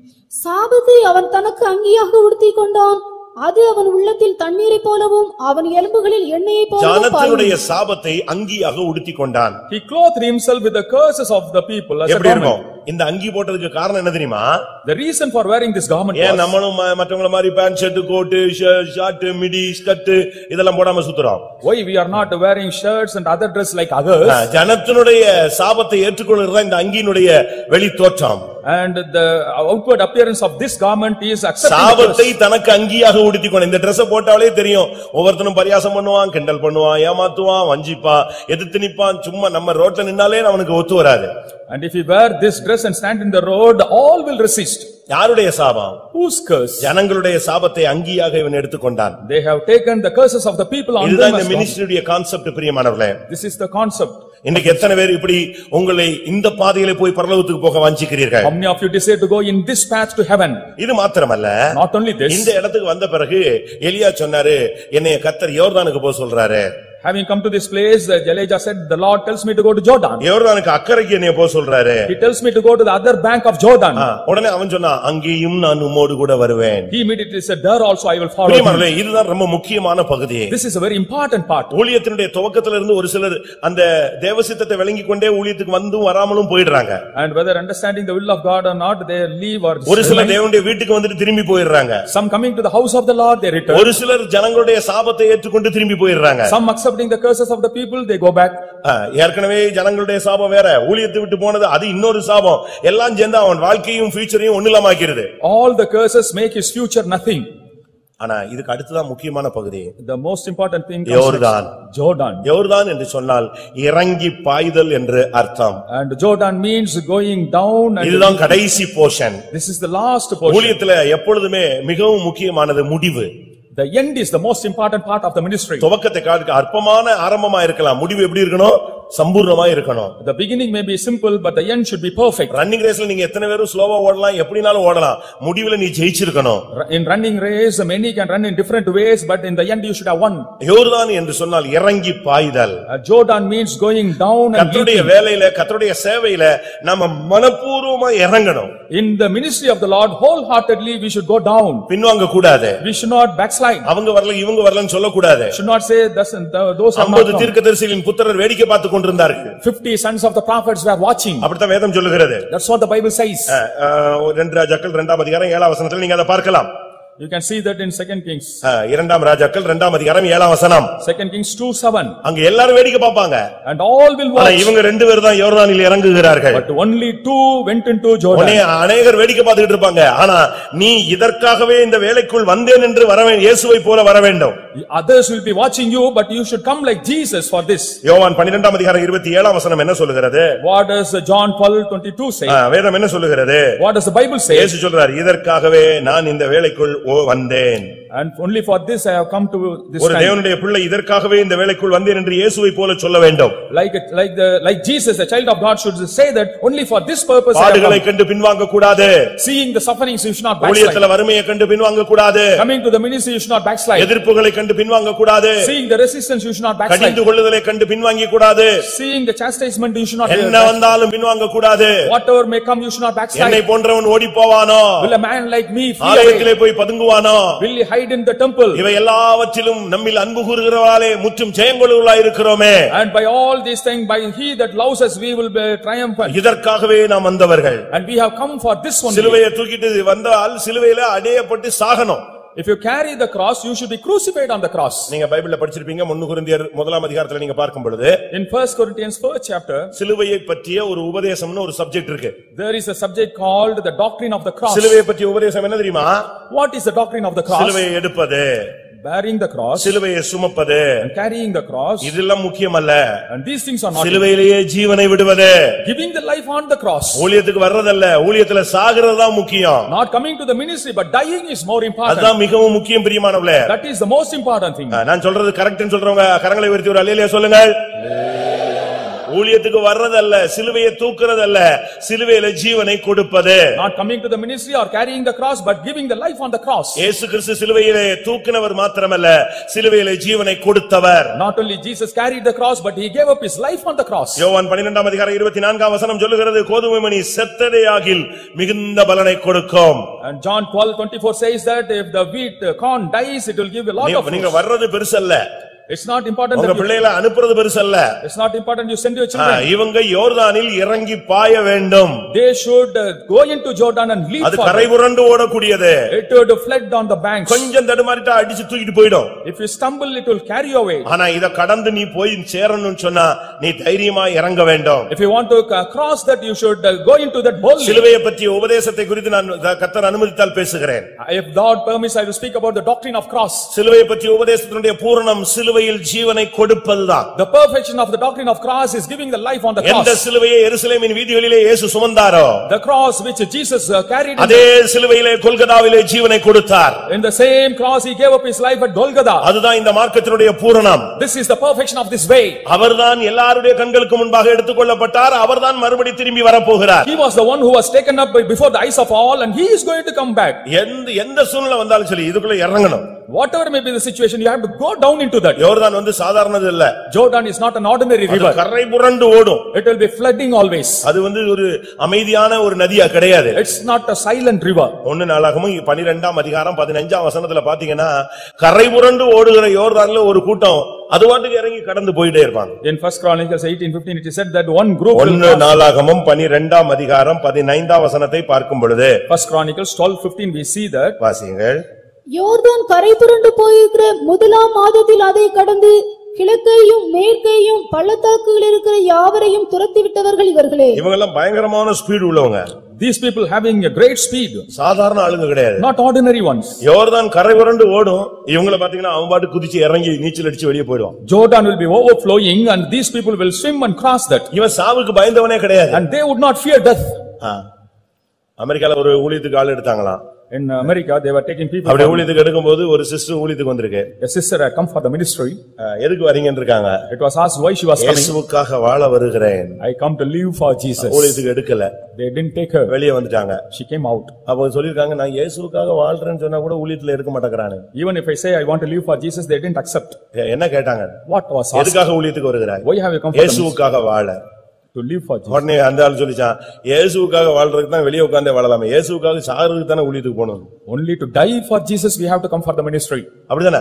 சாபத்தை அவன் தனக்கு அங்கியாக உடுத்திக் கொண்டான் அது அவன் உள்ளத்தில் தண்ணீரைப் போலவும் அவன் எலும்புகளில் எண்ணெயைப் போலவும் பாயும். ஜனத்தினுடைய சாபத்தை அங்கியாக உடுத்திக் கொண்டான் He clothed himself with the curses of the people as a எப்படி இருக்கும் garment. இந்த அங்கி போட்டதுக்கு காரணம் என்ன தெரியுமா The reason for wearing this garment ஏன் was, நம்மளும் ம- மற்றவங்கள மாதிரி pant shirt coat short midi skirt இதெல்லாம் போடாம சுத்துறோம் why we are not wearing shirts and other dress like others? ஆ, ஜனத்தினுடைய சாபத்தை ஏற்றுக்கொள்கிறதா இந்த அங்கியினுடைய வெளி தோற்றம் And the outward appearance of this garment is accepting the சாபத்தை curse. தனக்கு அங்கியாக உடுத்திக்கணும் இந்த Dress போட்டாலே தெரியும் ஒவ்வொருத்தனும் பரியாசம் பண்ணுவான் கிண்டல் பண்ணுவான் ஏமாத்துவான் வஞ்சிப்பான் எதிர்த்து நிப்பான் சும்மா நம்ம ரோட்ல நின்னாலே அவனுக்கு ஒத்து வராது And if you wear this dress and stand in the road, all will resist. யாருடைய சாபம் Whose curse? ஜனங்களுடைய சாபத்தை அங்கியாக இவன் எடுத்துக்கொண்டான் They have taken the curses of the people on இதுதான் them இந்த as well. மினிஸ்ட்ரியுடைய கான்செப்ட் பிரியமானவர்களே This is the concept. இன்னைக்கு எத்தனை பேர் இப்படி உங்களை இந்த பாதையில போய் பரலோகத்துக்கு போக வாஞ்சிக்கிறீர்கள் How many of you desire to go in this path to heaven? இது மாத்திரமல்ல Not only இந்த this, இடத்துக்கு வந்த பிறகு எலியா சொன்னாரு என்னைய கத்தர் யோர்தானுக்கு போக சொல்றாரு having come to this place, uh, Elijah said, "The Lord tells me to go to Jordan." யோர்தானுக்கு அக்கறைக்கு என்னைய போக சொல்றாரு He tells me to go to the other bank of Jordan. ஆ, உடனே அவன் சொன்னான் அங்கேயும் நான் உம்மோடு கூட வருவேன் He immediately said, "There also I will follow him." பிரியமானவர்களே, இதுதான் ரொம்ப முக்கியமான பகுதி This is a very important part. ஊழியத்தினுடைய துவக்கத்துல இருந்து ஒரு சிலர் அந்த தேவசித்தத்தை விளங்கிக் கொண்டே ஊழியத்துக்கு வந்தும் வராமலும் போயிடுறாங்க And whether understanding the will of God or not, they leave or ஒரு சிலர் தேவனுடைய வீட்டுக்கு வந்துட்டு திரும்பி போயிடுறாங்க some coming to the house of the Lord, they return. ஒரு சிலர் ஜனங்களுடைய சாபத்தை ஏற்றுக்கொண்டு திரும்பி போயிடுறாங்க Some accepting the curses of the people, they go back. ஆ, ஏற்கனவே ஜனங்களுடைய சாபம் வேற ஊழியத்தை விட்டு போனது அது இன்னொரு சாபம் எல்லாம் சேர்ந்து அவன் வாழ்க்கையும் ஃபியூச்சரையும் ஒண்ணுலமாக்கிறது All the curses make his future nothing. ஆனா இதுக்கு அடுத்துதான் முக்கியமான பகுதி The most important thing comes யோர்தான் next. Jordan. யோர்தான் என்று சொன்னால் இறங்கி பாய்தல் என்று அர்த்தம் And Jordan means going down and இதுதான் கடைசி portion this is the last portion. ஊழியத்துல எப்பொழுதுமே மிகவும் முக்கியமானது முடிவு The end is the most important part of the ministry. துவக்கத்தை காட்டுக்க அற்பமான ஆரம்பமா இருக்கலாம் முடிவு எப்படி இருக்கணும் சம்பூர்ணமா இருக்கணும் The beginning may be simple, but the end should be perfect. Running ரேஸ்ல நீங்க எத்தனை பேரும் ஸ்லோவா ஓடலாம் எப்படினாலும் ஓடலாம் முடிவுல நீ ஜெயிச்சிருக்கணும் In running race, many can run in different ways, but in the end you should have won. யோர்தான் என்று சொன்னால் இறங்கி பாய்தல் Uh, Jordan means going down and கர்த்தருடைய leaping. வேலையில கர்த்தருடைய சேவையில நம்ம மனப்பூர்வமா இறங்கணும் In the ministry of the Lord, wholeheartedly we should go down. பின்வாங்க கூடாது We should not backslide. அவங்க வரல இவங்க வரலன்னு சொல்லக்கூடாது Should not say, "Thus and th- those are not ஐம்பது come." தீர்க்கதரிசிகளின் புத்திரர் வேடிக்கை பார்த்துக் கொண்டிருந்தார்கள் Fifty sons of the prophets were watching. அப்படித்தான் வேதம் சொல்லுகிறது That's what the Bible says. அஹ், அஹ், ரெண்டு ராஜாக்கள் இரண்டாம் அதிகாரம் ஏழாம் வசனத்தில் நீங்க அதை பார்க்கலாம் You can see that in second Kings. அஹ், இரண்டாம் ராஜாக்கள் இரண்டாம் அதிகாரம் ஏழாம் வசனம் Second Kings two seven. அங்க எல்லாரும் வேடிக்கை பார்ப்பாங்க And all will ஆனா watch. இவங்க ரெண்டு பேர் தான் யோர்தானில் இறங்குகிறார்கள் But only two went into Jordan. உடனே அநேகர் வேடிக்கை பார்த்துக்கிட்டு இருப்பாங்க ஆனா நீ இதற்காகவே இந்த வேலைக்குள் வந்தேன் என்று வர வே- இயேசுவை போல வர வேண்டும் Others will be watching you, but you should come like Jesus for this. யோவான் பன்னிரெண்டாம் அதிகாரம் இருபத்தி ஏழாம் வசனம் என்ன சொல்லுகிறது What does John twelve twenty-two say? அஹ், வேதம் என்ன சொல்லுகிறது What does the Bible say? இயேசு சொல்றார் இதற்காகவே நான் இந்த வேலைக்குள் ஓ- வந்தேன் And only for this I have come to this ஒரு time. தேவனுடைய பிள்ளை இதற்காகவே இந்த வேலைக்குள் வந்தேன் என்று இயேசுவை போல சொல்ல வேண்டும் Like, it- like the, like Jesus, the child of God should say that only for this purpose I have பாடுகளை come. கண்டு பின்வாங்க கூடாது Seeing the sufferings, you should not backslide. ஊழியத்துல வறுமையை கண்டு பின்வாங்க கூடாது Coming to the ministry, you should not backslide. எதிர்ப்புகளை கண்டு பின்வாங்க கூடாது Seeing the resistance, you should not backslide. கடிந்து கொள்ளுதலை கண்டு பின்வாங்கி கூடாது Seeing the chastisement, you should not என்ன backslide. வந்தாலும் பின்வாங்க கூடாது Whatever may come, you should not என்னை backslide. போன்றவன் ஓடி போவானோ Will a man like me flee away? ஆலயத்திலே போய் பதுங்குவானோ Will he hide in the temple? இவை எல்லாவற்றிலும் நம்மில் அன்பு கூறுகிறவாலே முற்றும் ஜெயங்கொள்ளுவர்களாய் இருக்கிறோமே And by all these things, by he that loves us, we will be triumphant. இதற்காகவே நாம் வந்தவர்கள் And we have come for this one. சிலுவையை தூக்கிட்டு வந்தால் சிலுவையில அடையப்பட்டு சாகணும் If you carry the cross, you should be crucified on the cross. நீங்க பைபிள்ல படிச்சிருப்பீங்க முன்னு குருந்தியர் முதலாம் அதிகாரத்துல நீங்க பார்க்கும் பொழுது In first Corinthians first chapter, சிலுவையை பற்றிய ஒரு உபதேசம்னு ஒரு சப்ஜெக்ட் இருக்கு there is a subject called the doctrine of the cross. சிலுவையை பற்றிய உபதேசம் என்ன தெரியுமா What is the doctrine of the cross? சிலுவையை எடுப்பது Bearing the cross சிலுவையை சுமப்பது and carrying the cross. இதெல்லாம் முக்கியமல்ல And these things are not சிலுவையிலேயே ஜீவனை விடுவது giving the life on the cross. ஊழியத்துக்கு வர்றதல்ல ஊழியத்துல சாகிறது தான் முக்கியம் Not coming to the ministry, but dying is more important. அதுதான் மிகவும் முக்கியம் பிரியமானவளே That is the most important thing. நான் சொல்றது கரெக்ட்னு சொல்றவங்க கரங்களை உயர்த்தி ஒரு அல்லேலியா சொல்லுங்க ஊழியத்துக்கு வர்றதல்ல சிலுவையை தூக்குறதல்ல சிலுவையில ஜீவனை கொடுப்பது Not coming to the ministry or carrying the cross, but giving the life on the cross. இயேசு கிறிஸ்து சிலுவையிலே தூக்கினவர் மாத்திரமல்ல சிலுவையிலே ஜீவனை கொடுத்தவர் Not only Jesus carried the cross, but he gave up his life on the cross. யோவான் பன்னிரெண்டாம் அதிகாரம் இருபத்தி நான்காம் வசனம் சொல்லுகிறது கோதுமை மணி செத்தடையாகில் மிகுந்த பலனை கொடுக்கும் And John twelve twenty-four says that if the wheat uh, corn dies, it will give a lot நீ- of நீங்க fruit. வர்றது பெருசல்ல It's not important உங்க that you, பிள்ளைகளை அனுப்புறது பெருசல்ல it's not important you send your ah, children. இவங்க யோர்தானில் இறங்கி பாய வேண்டும் They should uh, go into Jordan and leap அது for கரை it. புரண்டு ஓடக்கூடியது It would fled on the banks. கொஞ்சம் தடுமாறிட்டா அடிச்சு தூக்கிட்டு போயிடும் If you stumble, it will carry you away. ஆனா இத கடந்து நீ போய் சேரணும்னு சொன்னா நீ தைரியமா இறங்க வேண்டும் If you want to uh, cross that, you should uh, go into that boldly. சிலுவையை பற்றிய உபதேசத்தை குறித்து நான் த- கர்த்தர் அனுமதித்தால் பேசுகிறேன் If God permits, I will speak about the doctrine of cross. சிலுவையை பற்றிய உபதேசத்தினுடைய பூரணம் சிலுவையில் ஜீவனை கொடுப்பதுதான் The perfection of the doctrine of cross is giving the life on the எந்த cross. சிலுவையை எருசலேமின் வீதிகளிலே இயேசு சுமந்தாரோ The cross which Jesus uh, carried, in அதே சிலுவையிலே கொல்கதாவிலே ஜீவனை கொடுத்தார் in the same cross, he gave up his life at Golgotha. அதுதான் இந்த மார்க்கத்தினுடைய பூரணம் This is the perfection of this way. அவர்தான் எல்லாருடைய கண்களுக்கு முன்பாக எடுத்துக்கொள்ளப்பட்டார் அவர்தான் மறுபடி திரும்பி வரப்போகிறார் He was the one who was taken up by- before the eyes of all and he is going to come back. எந்த எந்த சூழ்நிலை வந்தாலும் சரி இதுக்குள்ள இறங்கணும் Whatever may be the situation, you have to go down into that. யோர்தான் வந்து சாதாரணது இல்ல Jordan is not an ordinary அது river. கரை புரண்டு ஓடும் It will be flooding always. அது வந்து ஒரு அமைதியான ஒரு நதியா கிடையாது It's not a silent river. ஒன்னு நாளாகமும் பனிரெண்டாம் அதிகாரம் பதினஞ்சாம் வசனத்துல பாத்தீங்கன்னா கரை புரண்டு ஓடுகிற யோர்தான்ல ஒரு கூட்டம் அது வாட்டுக்கு இறங்கி கடந்து போயிட்டே இருப்பாங்க In first Chronicles eighteen fifteen, it is said that one group will ஒன்னு cross. நாளாகமும் பனிரெண்டாம் அதிகாரம் பதினைந்தாம் வசனத்தை பார்க்கும் பொழுது First Chronicles twelve fifteen, we see that வாசியுங்கள் யோர்தான் கரை புரண்டு போயிருக்கிற முதலாம் மாதத்தில் அதை கடந்து கிழக்கையும் மேற்கையும் பள்ளத்தாக்குகள் இருக்கிற யாவரையும் துரத்தி விட்டவர்கள் இவர்களே இவங்க எல்லாம் பயங்கரமான ஸ்பீடு உள்ளவங்க these people having a great speed, சாதாரண ஆளுங்க கிடையாது not ordinary ones. யோர்தான் கரை புரண்டு ஓடும் இவங்கள பாத்தீங்கன்னா அவன் பாட்டு குதிச்சு இறங்கி நீச்சல் அடிச்சு வெளியே போயிடுவான் Jordan will be overflowing and these people will swim and cross that. இவன் சாவுக்கு பயந்தவனே கிடையாது And they would not fear death. ஆ. அமெரிக்கால ஒரு ஊழியத்துக்கு ஆள் எடுத்தாங்களாம் In America, they were taking people. அப்படி ஊழியத்துக்கு எடுக்கும்போது ஒரு சிஸ்டர் ஊழியத்துக்கு வந்திருக்கு A sister had come for the ministry. ஆ, எதுக்கு வரீங்கன்னு இருக்காங்க It was asked why she was coming. இயேசுவுக்காக வாழ வருகிறேன் I come to live for Jesus. ஊழியத்துக்கு எடுக்கல They didn't take her. வெளியே வந்துட்டாங்க She came out. அப்ப சொல்லிருக்காங்க நான் இயேசுவுக்காக வாழ்றேன்னு சொன்னா கூட ஊழியத்துல எடுக்க மாட்டேங்கிறானு Even if I say I want to live for Jesus, they didn't accept. என்ன கேட்டாங்க What was asked? எதுக்காக ஊழியத்துக்கு வருகிறாய் Why have you come for the ministry? இயேசுவுக்காக வாழ To live for Jesus. உடனே அந்த ஆள் சொல்லிச்சான் இயேசுவுக்காக வாழ்றதுக்கு தான் வெளியே உட்கார்ந்தே வாழலாமே இயேசுவுக்காக சாகிறதுக்கு தானே ஊழியத்துக்கு போகணும் Only to die for Jesus, we have to come for the ministry. அப்படிதானே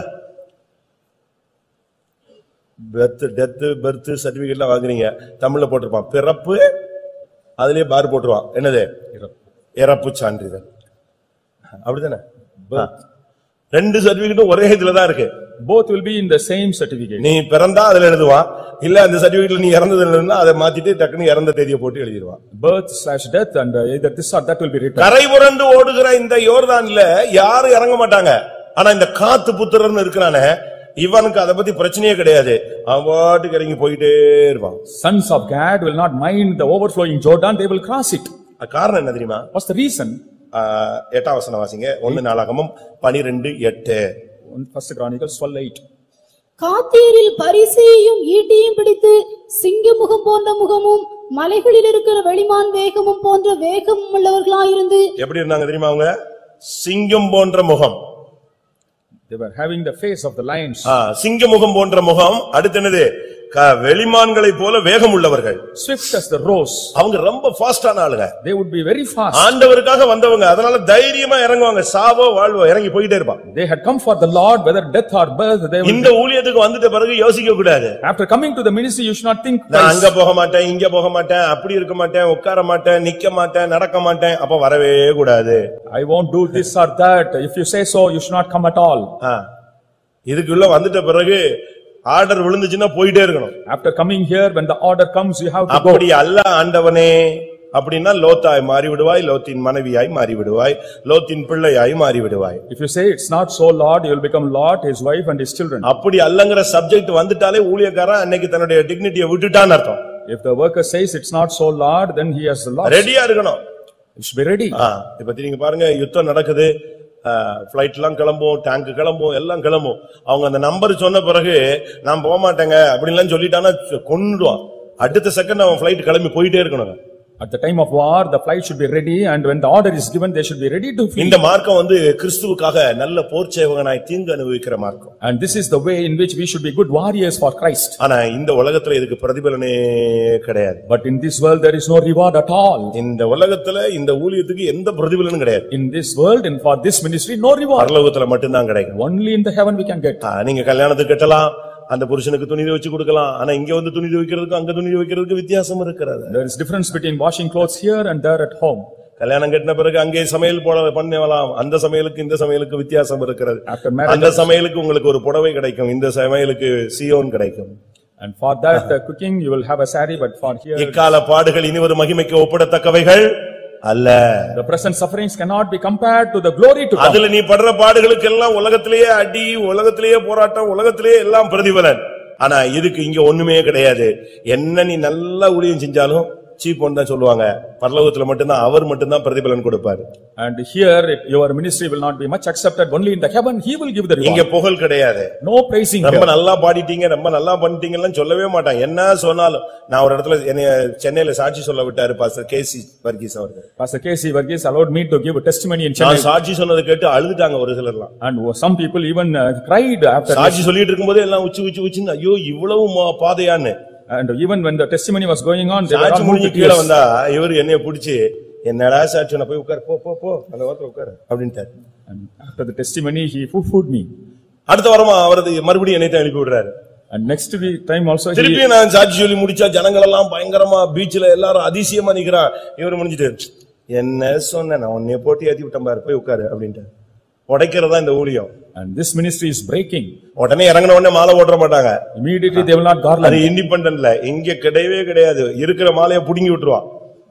பெர்த் டெத் பெர்த் சர்டிபிகேட்லாம் வாங்குறீங்க தமிழ்ல போட்டிருப்பான் பிறப்பு அதுலயே பார் போட்டுருவான் என்னது இறப்பு சான்றிதழ் அப்படிதானே ஆ. ரெண்டு சர்டிபிகேட்டும் ஒரே இதுல தான் இருக்கு Both will be in the same certificate. நீ பிறந்தா அதுல எழுதுவான் இல்ல அந்த சர்டிபிகேட்ல நீ இறந்தது எழுதுனா அதை மாத்திட்டு டக்குன்னு இறந்த தேதியை போட்டு எழுதிடுவான் Birth slash death and uh, either this or that will be written. கரை புரண்டு ஓடுகிற இந்த யோர்தான்ல யாரும் இறங்க மாட்டாங்க ஆனா இந்த காத்து புத்திரன்னு இருக்கிறானே இவனுக்கு அதை பத்தி பிரச்சனையே கிடையாது அவன் பாட்டுக்கு இறங்கி போயிட்டே இருப்பான் Sons of Gad will not mind the overflowing Jordan, they will cross it. அது காரணம் என்ன தெரியுமா What's the reason? ஆ, எட்டாம் வசனம் வாசிங்க ஒன்னு நாளாகமும் பனிரெண்டு எட்டு First Chronicles twelve eight. காத்தீரில் பரிசையையும் ஈட்டியும் பிடித்து சிங்க முகம் போன்ற முகமும் மலைகளில் இருக்கிற வெளிமான் வேகமும் போன்ற வேகமும் உள்ளவர்களாயிருந்து எப்படி இருந்தாங்க தெரியுமா அவங்க சிங்கம் போன்ற முகம் They were having the face of the lions, ஆ, சிங்க முகம் போன்ற முகம் அடுத்து என்னது க- வெளிமான்களைப் போல வேகம் உள்ளவர்கள் swift as the rose. அவங்க ரொம்ப ஃபாஸ்டான ஆளுங்க They would be very fast. ஆண்டவருக்காக வந்தவங்க அதனால தைரியமா இறங்குவாங்க சாவோ வாழ்வோ இறங்கி போயிட்டே இருப்பான் They had come for the Lord, whether death or birth, they would. இந்த ஊழியத்துக்கு வந்துட்ட பிறகு யோசிக்க கூடாது After coming to the ministry, you should not think நான் twice. அங்க போக மாட்டேன் இங்க போக மாட்டேன் அப்படி இருக்க மாட்டேன் உட்கார மாட்டேன் நிக்க மாட்டேன் நடக்க மாட்டேன் அப்ப வரவே கூடாது I won't do this or that. If you say so, you should not come at all. ஆ. இதுக்குள்ள வந்துட்ட பிறகு ஆர்டர் விழுந்துச்சுன்னா போயிட்டே இருக்கணும் After coming here, when the order comes, you have to go. அப்படி அல்ல ஆண்டவனே அப்படின்னா லோத்தாய் மாறி விடுவாய் லோத்தின் மனைவியாய் மாறி விடுவாய் லோத்தின் பிள்ளையாய் மாறி விடுவாய் If you say it's not so, Lord, you will become Lot, his wife and his children. அப்படி அல்லங்கிற சப்ஜெக்ட் வந்துட்டாலே ஊழியக்காரன் அன்னைக்கு தன்னுடைய டிக்னிட்டியை விட்டுட்டான்னு அர்த்தம் If the worker says it's not so, Lord, then he has lost. ரெடியா இருக்கணும் You should be ready. ஆ, இப்ப நீங்க பாருங்க யுத்தம் நடக்குது பிளைட் எல்லாம் கிளம்பும் டேங்க் கிளம்பும் எல்லாம் கிளம்பும் அவங்க அந்த நம்பர் சொன்ன பிறகு நான் போக மாட்டேங்க அப்படின்லாம் சொல்லிட்டானா கொன்னுடுவான் அடுத்த செகண்ட் அவன் பிளைட் கிளம்பி போயிட்டே இருக்கணும் At the time of war, the flight should be ready and when the order is given, they should be ready to flee. இந்த மார்க்கம் வந்து கிறிஸ்துவுக்காக நல்ல போர்ச்சேவகனாய் தீங்கு அனுபவிக்கிற மார்க்கம் And this is the way in which we should be good warriors for Christ. ஆனா இந்த உலகத்துல இதுக்கு பிரதிபலனே கிடையாது But in this world, there is no reward at all. இந்த உலகத்துல இந்த ஊழியத்துக்கு எந்த பிரதிபலனும் கிடையாது In this world and for this ministry, no reward. பரலோகத்துல மட்டும்தான் கிடைக்கும் Only in the heaven we can get. ஆ, நீங்க கல்யாணத்துக்கு கட்டலாம் அந்த புருஷனுக்கு துணி துவைச்சு கொடுக்கலாம் ஆனா இங்க வந்து துணி துவைக்கிறதுக்கு அங்க துணி துவைக்கிறதுக்கு வித்தியாசம் இருக்கிறது There is difference between washing clothes here and there at home. கல்யாணம் கட்டின பிறகு அங்கே சமையல் போட பண்ணலாம் அந்த சமையலுக்கு இந்த சமையலுக்கு வித்தியாசம் இருக்கிறது After marriage, அந்த சமையலுக்கு உங்களுக்கு ஒரு புடவை கிடைக்கும் இந்த சமையலுக்கு சியோன் கிடைக்கும் and for that uh, cooking, you will have a sari, but for here, இக்கால பாடுகள் இனி ஒரு மகிமைக்கு ஒப்பிடத்தக்கவைகள் அல்ல the present sufferings cannot be compared to the glory to come. அதுல நீ படுற பாடுகளுக்கு எல்லாம் உலகத்திலேயே அடி உலகத்திலேயே போராட்டம் உலகத்திலேயே எல்லாம் பிரதிபலன் ஆனா இதுக்கு இங்க ஒண்ணுமே கிடையாது என்ன நீ நல்ல ஊழியம் செஞ்சாலும் சீப் தான் சொல்லுவாங்க பரலோகத்துல மட்டும்தான் அவர் மட்டும்தான் பிரதிபலன் கொடுப்பாரு And here, it- your ministry will not be much accepted, only in the heaven, he will give the இங்க reward. புகழ் கிடையாது No praising ரொம்ப here. நல்லா பாடிட்டீங்க ரொம்ப நல்லா பண்ணிட்டீங்கன்னு சொல்லவே மாட்டான் என்ன சொன்னாலும் நான் ஒரு இடத்துல என்னைய சென்னையில சாட்சி சொல்ல விட்டாரு பாஸ்டர் கேசி வர்கீஸ் அவர்கள் Pastor K.C. Varghese allowed me to give a testimony in நான் Chennai. சாட்சி சொன்னதை கேட்டு அழுதுட்டாங்க ஒரு சிலர்லாம் And some people even uh, cried after சாட்சி சொல்லிட்டு இருக்கும்போது எல்லாம் உச்சி உச்சி உச்சின்னு ஐயோ இவ்வளவு மா- பாதையான்னு And even when the testimony was going on, they were சாட்சி all moved முடிஞ்சு to கீழே tears. வந்தா இவர் என்னைய புடிச்சு என்னடா சாட்சி நான் போய் உட்காரு போ போ போ அந்த வாரத்துல உட்காரு அப்படின்ட்டாரு And after the testimony, he foo-fooed me. அடுத்த வாரமா அவரது மறுபடியும் என்னை தான் எழுப்பி விடுறாரு And next week time also, he, திருப்பியும் நான் சாட்சி சொல்லி முடிச்சா ஜனங்கள் எல்லாம் பயங்கரமா பீச்ல எல்லாரும் அதிசயமா நிக்கிறான் இவர் முடிஞ்சிட்டு என்ன சொன்ன நான் உன்னைய போட்டு ஏத்தி விட்டேன் பாரு போய் உட்காரு அப்படின்ட்டு உடைக்கிறதா இந்த ஊழியம் and this ministry is breaking. உடனே இறங்கின உடனே மாலை ஓட்டுற மாட்டாங்க Immediately, they will not அது garland. இண்டிபெண்டன்ட்ல இங்க கிடையவே கிடையாது இருக்கிற மாலையை புடுங்கி விட்டுருவான்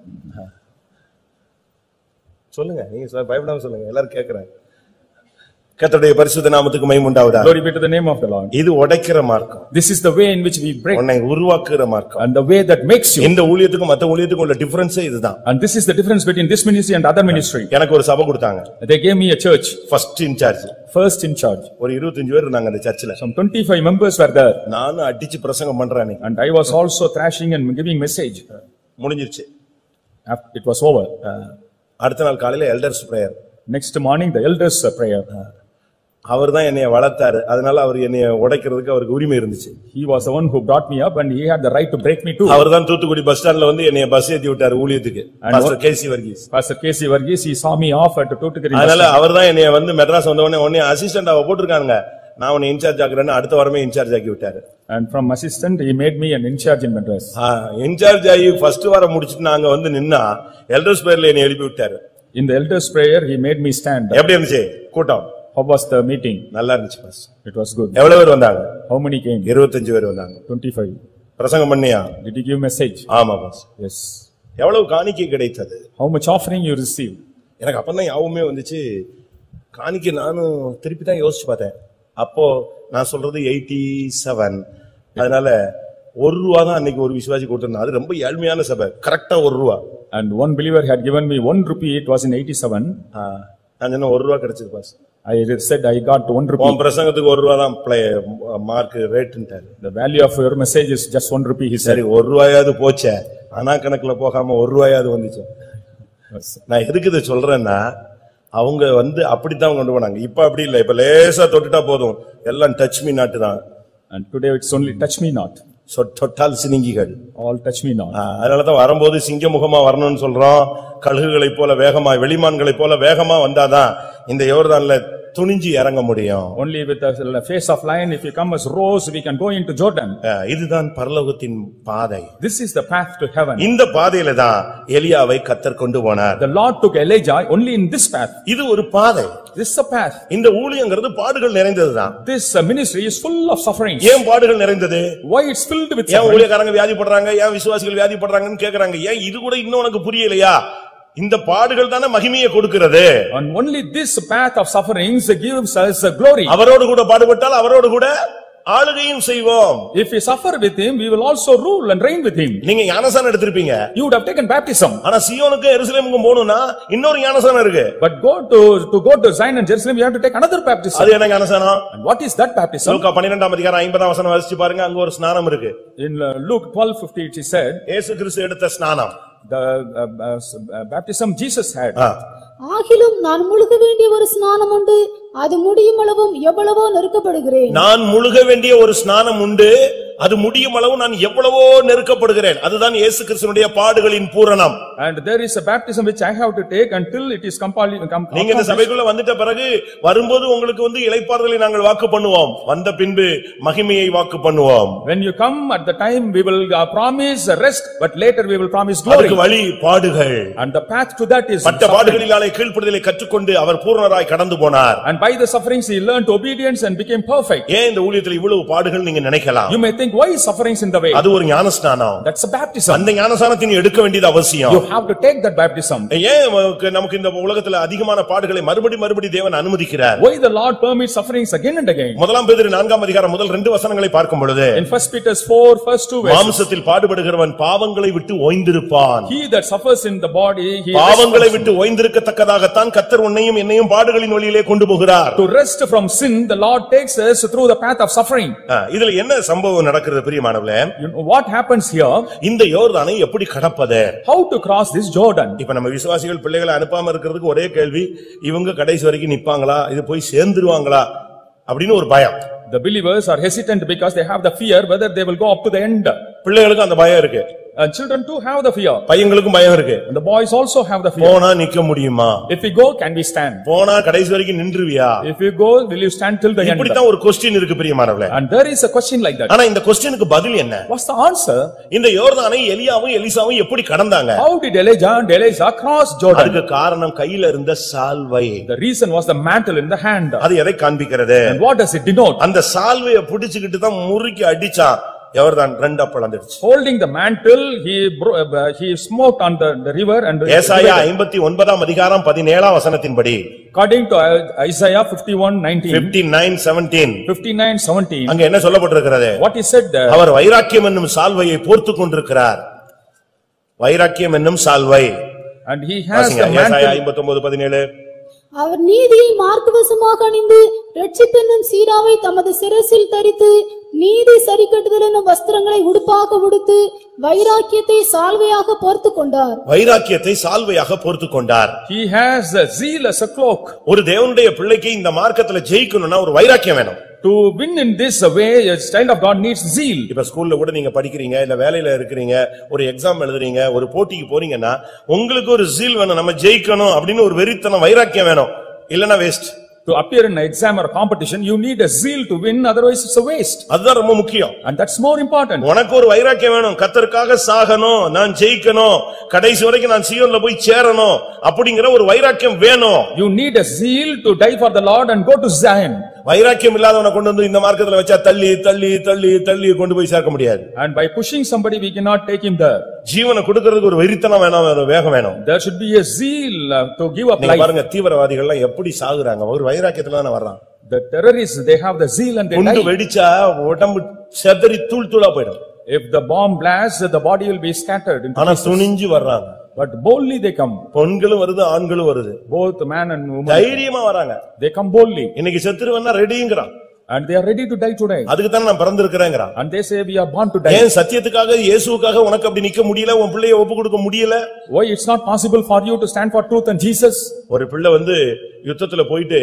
சொல்லுங்க நீங்க சொல்ல- பயப்படாம சொல்லுங்க எல்லாரும் கேக்குறேன் கர்த்தருடைய பரிசுத்த நாமத்துக்கு மைமுண்டாவதா Glory be to the name of the Lord. இது உடைக்கிற மார்க்கம் This is the way in which we break உன்னை உருவாக்குற மார்க்கம் and the way that makes you. இந்த ஊழியத்துக்கும் மத்த ஊழியத்துக்கும் உள்ள டிஃபரன்ஸே இதுதான் And this is the difference between this ministry and other ministry. எனக்கு ஒரு சபை கொடுத்தாங்க They gave me a church, first in charge first in charge. ஒரு இருபத்தஞ்சு பேர் இருந்தாங்க அந்த சர்ச்சில் Some twenty-five members were there. நானும் அடிச்சு பிரசங்கம் பண்றேன் அன்னைக்கு. And I was also thrashing and giving message. முடிஞ்சிருச்சு After It was over. அஹ், அடுத்த நாள் காலையில elders prayer Next morning, the elders uh, prayer. அவர் தான் என்னைய வளர்த்தாரு அதனால அவர் என்னைய உடைக்கிறதுக்கு அவருக்கு உரிமை இருந்துச்சு He was the one who brought me up and he had the right to break me too. அவர் தான் தூத்துக்குடி பஸ் ஸ்டாண்ட்ல வந்து என்னைய பஸ் ஏத்தி விட்டாரு ஊழியத்துக்கு pastor K C Varghese Pastor K.C. Varghese, he saw me off at Tootukeri. அதனால அவர் தான் என்னைய வந்து மெட்ராஸ் வந்த உடனே உடனே அசிஸ்டன்ட் அவ போட்டிருக்காங்க நான் உன்னை இன்சார்ஜ் ஆக்குறேன்னு அடுத்த வாரமே இன்சார்ஜ் ஆக்கி விட்டாரு And from assistant, he made me an in charge in Madras. In charge ஆகி ஃபர்ஸ்ட் வாரம் முடிச்சிட்டு நாங்க வந்து நின்னா எல்டர்ஸ் பேர்ல என்னை எழுப்பி விட்டாரு In the elders prayer, he made me stand. எப்படி இருந்துச்சு கூட்டம் How was the meeting? நல்லா இருந்துச்சு பாஸ் It was good. எவ்வளவு பேர் வந்தாங்க How many came? இருபத்தஞ்சு பேர் வந்தாங்க Twenty-five. பிரசங்கம் பண்ணியா Did you give message? ஆமா பாஸ் Yes. எவ்வளவு காணிக்கை கிடைத்தது How much offering you received? எனக்கு அப்பதான் யாவுமே வந்துச்சு காணிக்கை நானும் திருப்பி தான் யோசிச்சு பார்த்தேன் அப்போ நான் சொல்றது எயிட்டி செவன் அதனால ஒரு ரூபா தான் அன்னைக்கு ஒரு விசுவாசி கொடுத்திருந்தான் அது ரொம்ப ஏழ்மையான சபை கரெக்டா ஒரு ரூபா And one believer had given me one rupee, it was in eighty-seven. ஆ, நான் சொன்னேன் ஒரு ரூபா கிடைச்சது boss I said I got one rupee. உன் பிரசங்கத்துக்கு ஒரு ரூபா தான் மார்க் ரேட்டுன்ட்டாரு The value of your message is just one rupee, he said. சரி ஒரு ரூபாயாவது போச்சே அனா கணக்குல போகாம ஒரு ரூபாயாவது வந்துச்சு நான் எதுக்கு இதை சொல்றேன்னா அவங்க வந்து அப்படித்தான் கொண்டு போனாங்க இப்ப அப்படி இல்ல இப்ப லேசா தொட்டுட்டா போதும் எல்லாம் டச் மீ நாட்டு தான் And today it's only touch me not, சொ- தொட்டால் சினிங்கிகள் all touch me not. ஆ, அதனாலதான் வரும்போது சிங்கமுகமா வரணும்னு சொல்றோம் கழுகுகளைப் போல வேகமா வெளிமான்களைப் போல வேகமா வந்தாதான் இந்த யோர்தான்ல துணிஞ்சு இறங்க முடியும் Only with the face of lion, if you come as rose, we can go into Jordan. ஆ, இதுதான் பரலோகத்தின் பாதை This is the path to heaven. இந்த பாதையில தான் எலியாவை கத்தர் கொண்டு போனார் The Lord took Elijah only in this path. இது ஒரு பாதை This is a path. இந்த ஊழியங்கிறது பாடுகள் நிறைந்ததுதான் This uh, ministry is full of sufferings. ஏன் பாடுகள் நிறைந்தது Why it's filled with ஏன் suffering? ஊழியக்காரங்க வியாதிப்படுறாங்க ஏன் விசுவாசிகள் வியாதிப்படுறாங்கன்னு கேக்குறாங்க ஏன் இது கூட இன்னும் உனக்கு புரியலையா இந்த பாடுகள் தானே மகிமையை கொடுக்கிறது And only this path of sufferings gives us a glory. அவரோடு கூட பாடுபட்டால் அவரோடு கூட ஆளுகையும் செய்வோம் If we suffer with him, we will also rule and reign with him. நீங்க ஞானசானம் எடுத்திருப்பீங்க You would have taken baptism. ஆனா சியோனுக்கும் எருசலேமுக்கும் போகணும்னா இன்னொரு ஞானசானம் இருக்கு But go to, to go to Zion and Jerusalem, you have to take another baptism. அது என்ன ஞானசானம் And what is that baptism? லூக்கா பன்னிரெண்டாம் அதிகாரம் ஐம்பதாம் வசனம் வாசிச்சு பாருங்க அங்க ஒரு ஸ்நானம் இருக்கு In uh, Luke twelve fifty, it is said, இயேசு கிறிஸ்து எடுத்த ஸ்நானம் the uh, uh, uh, baptism Jesus had. ஆ. ஆகிலும் நான் முழுக வேண்டிய ஒரு ஸ்நானம் உண்டு அது முடியும் அளவும் எவ்வளவோ நெருக்கப்படுகிறேன் நான் முழுக வேண்டிய ஒரு ஸ்நானம் உண்டு அது முடியும் அளவு நான் எவ்வளவோ நெருக்கப்படுகிறேன் அதுதான் இயேசு கிறிஸ்துனுடைய பாடுகளின் பூரணம் And there is a baptism which I have to take until it is completely. com- நீங்க இந்த சபைக்குள்ள வந்துட்ட பிறகு வரும்போது உங்களுக்கு வந்து இளைப்பாறுதலை நாங்கள் வாக்கு பண்ணுவோம் வந்த பின்பு மகிமையை வாக்கு பண்ணுவோம் When you come at the time, we will uh, promise rest, but later we will promise அதுக்கு glory. வழி பாடுகள் And the path to that is மற்ற suffering. பாடுகளினாலே கீழ்ப்படுதலை கற்றுக்கொண்டு அவர் பூர்ணராய் கடந்து போனார் And by the sufferings, he learned obedience and became perfect. ஏன் இந்த ஊழியத்தில் இவ்வளவு பாடுகள் நீங்க நினைக்கலாம் You may think, why is sufferings in the way? அது ஒரு ஞானஸ்நானம் That's a baptism. அந்த ஞானஸ்நானத்தை நீ எடுக்க வேண்டியது அவசியம் You have to take that baptism. ஏன் நமக்கு- நமக்கு இந்த உலகத்துல அதிகமான பாடுகளை மறுபடி மறுபடி தேவன் அனுமதிக்கிறார் Why the Lord permits sufferings again and again? முதலாம் பேதிரு நான்காம் அதிகாரம் முதல் ரெண்டு வசனங்களை பார்க்கும் பொழுது In first Peter's four, first two verses, மாம்சத்தில் பாடுபடுகிறவன் பாவங்களை விட்டு ஓய்ந்திருப்பான் he that suffers in the body, he பாவங்களை rests விட்டு ஓய்ந்திருக்கத்தக்கதாகத்தான் கத்தர் உன்னையும் என்னையும் பாடுகளின் வழியிலே கொண்டு போகிறார் to rest from sin, the Lord takes us through the path of suffering. ஆ, இதுல என்ன சம்பவம் நடக்கிறது பிரியமானவளே You know what happens here? இந்த யோர்தானை எப்படி கடப்பது How to cross this Jordan? இப்ப நம்ம விசுவாசிகள் பிள்ளைகளை அனுப்பாம இருக்கிறதுக்கு ஒரே கேள்வி இவங்க கடைசி வரைக்கும் நிப்பாங்களா இது போய் சேர்ந்துருவாங்களா அப்படின்னு ஒரு பயம் The believers are hesitant because they have the fear whether they will go up to the end. பிள்ளைகளுக்கு அந்த பயம் இருக்கு And children too have the fear. பையங்களுக்கும் பயம் இருக்கு And the boys also have the fear. போனா நிக்க முடியுமா If we go, can we stand? போனா கடைசி வரைக்கும் நின்றுவியா If you go, will you stand till the end? இப்படித்தான் ஒரு கொஸ்டின் இருக்கு பிரியமானவளே And there is a question like that. ஆனா இந்த கொஸ்டினுக்கு பதில் என்ன What's the answer? இந்த யோர்தானை எலியாவும் எலிசாவும் எப்படி கடந்தாங்க How did Elijah and Elisha cross Jordan? அதுக்கு காரணம் கையில இருந்த சால்வை The reason was the mantle in the hand. அது எதை காண்பிக்கிறது And what does it denote? அந்த சால்வைய புடிச்சுக்கிட்டு தான் முறுக்கி அடிச்சான் எவர்தான் ரெண்டா பிளந்துடுச்சு Holding the mantle, he bro- uh, he smote on the the river and ஏசாயா ஐம்பத்தி ஒன்பதாம் அதிகாரம் பதினேழாம் வசனத்தின்படி according to uh, Isaiah fifty-one nineteen, fifty nine seventeen fifty-nine seventeen, அங்க என்ன சொல்லப்பட்டிருக்கிறது what is said there? அவர் வைராக்கியம் என்னும் சால்வையை போர்த்துக் கொண்டிருக்கிறார் வைராக்கியம் என்னும் சால்வை And he has வாசிங்க, the ஏசாயா mantle, ஐம்பத்தி ஒன்பது பதினேழு அவர் நீதியை மார்க்கவசமாக அணிந்து ரட்சிப்பென்னும் சீராவை தமது சிரசில் தரித்து நீதி சரிக்கட்டுதல் என்னும் வஸ்திரங்களை உடுப்பாக உடுத்து வைராக்கியத்தை சால்வையாக போர்த்துக் கொண்டார் வைராக்கியத்தை சால்வையாக போர்த்துக் கொண்டார் he has a zeal as a cloak. ஒரு தேவனுடைய பிள்ளைக்கு இந்த மார்க்கத்துல ஜெயிக்கணும்னா ஒரு வைராக்கியம் வேணும் To win in this way, a child of God needs zeal. இப்ப ஸ்கூல்ல கூட நீங்க படிக்கிறீங்க இல்ல வேலையில இருக்கிறீங்க ஒரு எக்ஸாம் எழுதுறீங்க ஒரு போட்டிக்கு போறீங்கன்னா உங்களுக்கு ஒரு ஜீல் வேணும் நம்ம ஜெயிக்கணும் அப்படின்னு ஒரு வெறித்தனம் வைராக்கியம் வேணும் இல்லன்னா waste To appear in an exam or a competition, you need a zeal to win, otherwise it's a waste. அதுதான் ரொம்ப முக்கியம் And that's more important. உனக்கு ஒரு வைராக்கியம் வேணும் கத்தருக்காக சாகணும் நான் ஜெயிக்கணும் கடைசி வரைக்கும் நான் சீயோன்ல போய் சேரணும் அப்படிங்கிற ஒரு வைராக்கியம் வேணும் You need a zeal to die for the Lord and go to Zion. வைராக்கியம் இல்லாதவனை கொண்டு வந்து இந்த மார்க்கத்துல வச்சா தள்ளி தள்ளி தள்ளி தள்ளி கொண்டு போய் சேர்க்க முடியாது And by pushing somebody, we cannot take him there. ஜீவனை கொடுக்கறதுக்கு ஒரு வெறித்தனம் வேணும் ஒரு வேகம் வேணும் There should be a zeal uh, to give up நீங்க life. பாருங்க தீவிரவாதிகள் எல்லாம் எப்படி சாகுறாங்க ஒரு வைராக்கியத்துல தானே வர்றான் The terrorists, they have the zeal and they குண்டு die. வெடிச்சா உடம்பு செதறி தூள் தூளா போயிடும் If the bomb blasts, the body will be scattered. into ஆனா pieces. துணிஞ்சு வர்றாங்க But boldly they come, பெண்களும் வருது ஆண்களும் வருது both man and woman, தைரியமா வராங்க they come boldly இன்னைக்கு செத்துருவன்னா ரெடிங்கிறான் and they are ready to die today. அதுக்கு தான் நான் பிறந்திருக்கிறேங்கிறான் And they say we are born to die. ஏன் சத்தியத்துக்காக இயேசுவுக்காக உனக்கு அப்படி நிக்க முடியல உன் பிள்ளைய ஒப்பு கொடுக்க முடியல Why it's not possible for you to stand for truth and Jesus? ஒரு பிள்ளை வந்து யுத்தத்துல போயிட்டு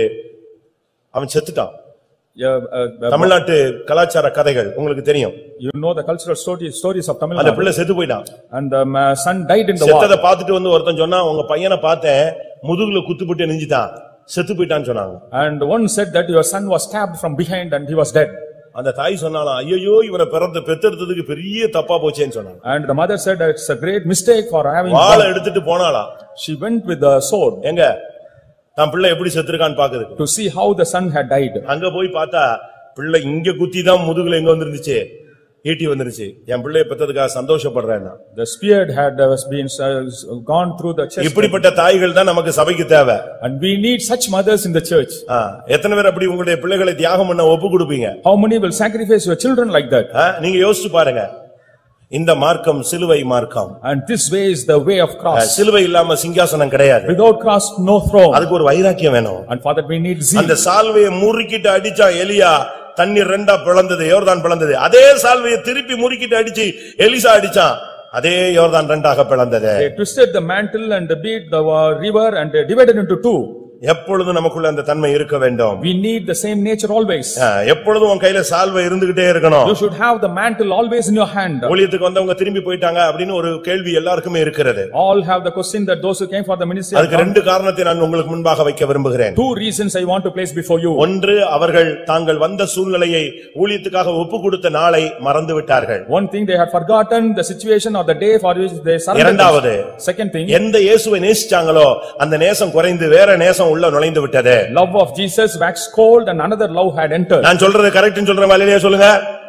அவன் செத்துட்டான் Yeah, uh, uh, தமிழ்நாட்டு கலாச்சார கதைகள் உங்களுக்கு தெரியும் You know the cultural stories, stories of Tamil அந்த Nadu. பிள்ளை செத்து போயிட்டான் And the uh, son died in the war. செத்ததை பார்த்துட்டு வந்து ஒருத்தன் சொன்னா உங்க பையனை பார்த்தேன் முதுகுல குத்துப்பட்டு நெஞ்சிட்டான் செத்து போயிட்டான்னு சொன்னாங்க And one said that your son was stabbed from behind and he was dead. அந்த தாய் சொன்னாலாம் ஐயோ இவனை பிறந்த பெத்தெடுத்ததுக்கு பெரிய தப்பா போச்சேன்னு சொன்னாங்க And the mother said it's a great mistake for having. வாளை எடுத்துட்டு போனாலாம் She went with the sword எங்க தன் பிள்ளை எப்படி செத்துருக்கான்னு பாக்குறதுக்கு to see how the son had died. அங்க போய் பார்த்தா பிள்ளை இங்க குத்தி தான் முதுகுல எங்க வந்துருந்துச்சு ஈட்டி வந்துருச்சு என் பிள்ளைய பெத்ததுக்காக சந்தோஷப்படுறேன் நான். The spear had uh, been uh, gone through the chest. இப்படிப்பட்ட தாய்கள் தான் நமக்கு சபைக்கு தேவை And we need such mothers in the church. ஆ, எத்தனை பேர் அப்படி உங்களுடைய பிள்ளைகளை தியாகம் பண்ண ஒப்பு கொடுப்பீங்க How many will sacrifice your children like that? ஆ, நீங்க யோசிச்சு பாருங்க இந்த மார்க்கம் சிலுவை மார்க்கம் And this way is the way of ah, cross. சிலுவை இல்லாம சிங்காசனம் கிடையாது Without cross, no throne. அதுக்கு ஒரு வைராக்கியம் வேணும் And for that we need zeal. அந்த சால்வையை முறுக்கிட்டு அடிச்சா எலியா தண்ணீர் ரெண்டா பிளந்தது யோர்தான் பிளந்தது அதே சால்வையை திருப்பி முறுக்கிட்டு அடிச்சு எலிசா அடிச்சான் அதே யோர்தான் ரெண்டாக பிளந்தது They twisted the mantle and beat the uh, river and they divided into two. எப்பொழுதும் நமக்குள்ள அந்த தன்மை இருக்க வேண்டும் We need the same nature always. ஆ, எப்பொழுதும் உன் கையில சால்வை இருந்துகிட்டே இருக்கணும் You should have the mantle always in your hand. ஊழியத்துக்கு வந்தவங்க திரும்பி போயிட்டாங்க அப்படின்னு ஒரு கேள்வி எல்லாருக்குமே இருக்கிறது All have the question that those who came for the ministry. have அதுக்கு come. ரெண்டு காரணத்தை நான் உங்களுக்கு முன்பாக வைக்க விரும்புகிறேன் Two reasons I want to place before you. ஒன்று அவர்கள் தாங்கள் வந்த சூழ்நிலையை ஊழியத்துக்காக ஒப்பு கொடுத்த நாளை மறந்து விட்டார்கள் One thing they had forgotten the situation or the day for which they surrendered. இரண்டாவது Second thing, எந்த இயேசுவை நேசிச்சாங்களோ அந்த நேசம் குறைந்து வேற நேசம் உள்ள நுழைந்து விட்டது love of Jesus waxed cold and another love had entered. நான் சொல்றது கரெக்ட்னு சொல்றேன் வழியிலேயே சொல்லுங்க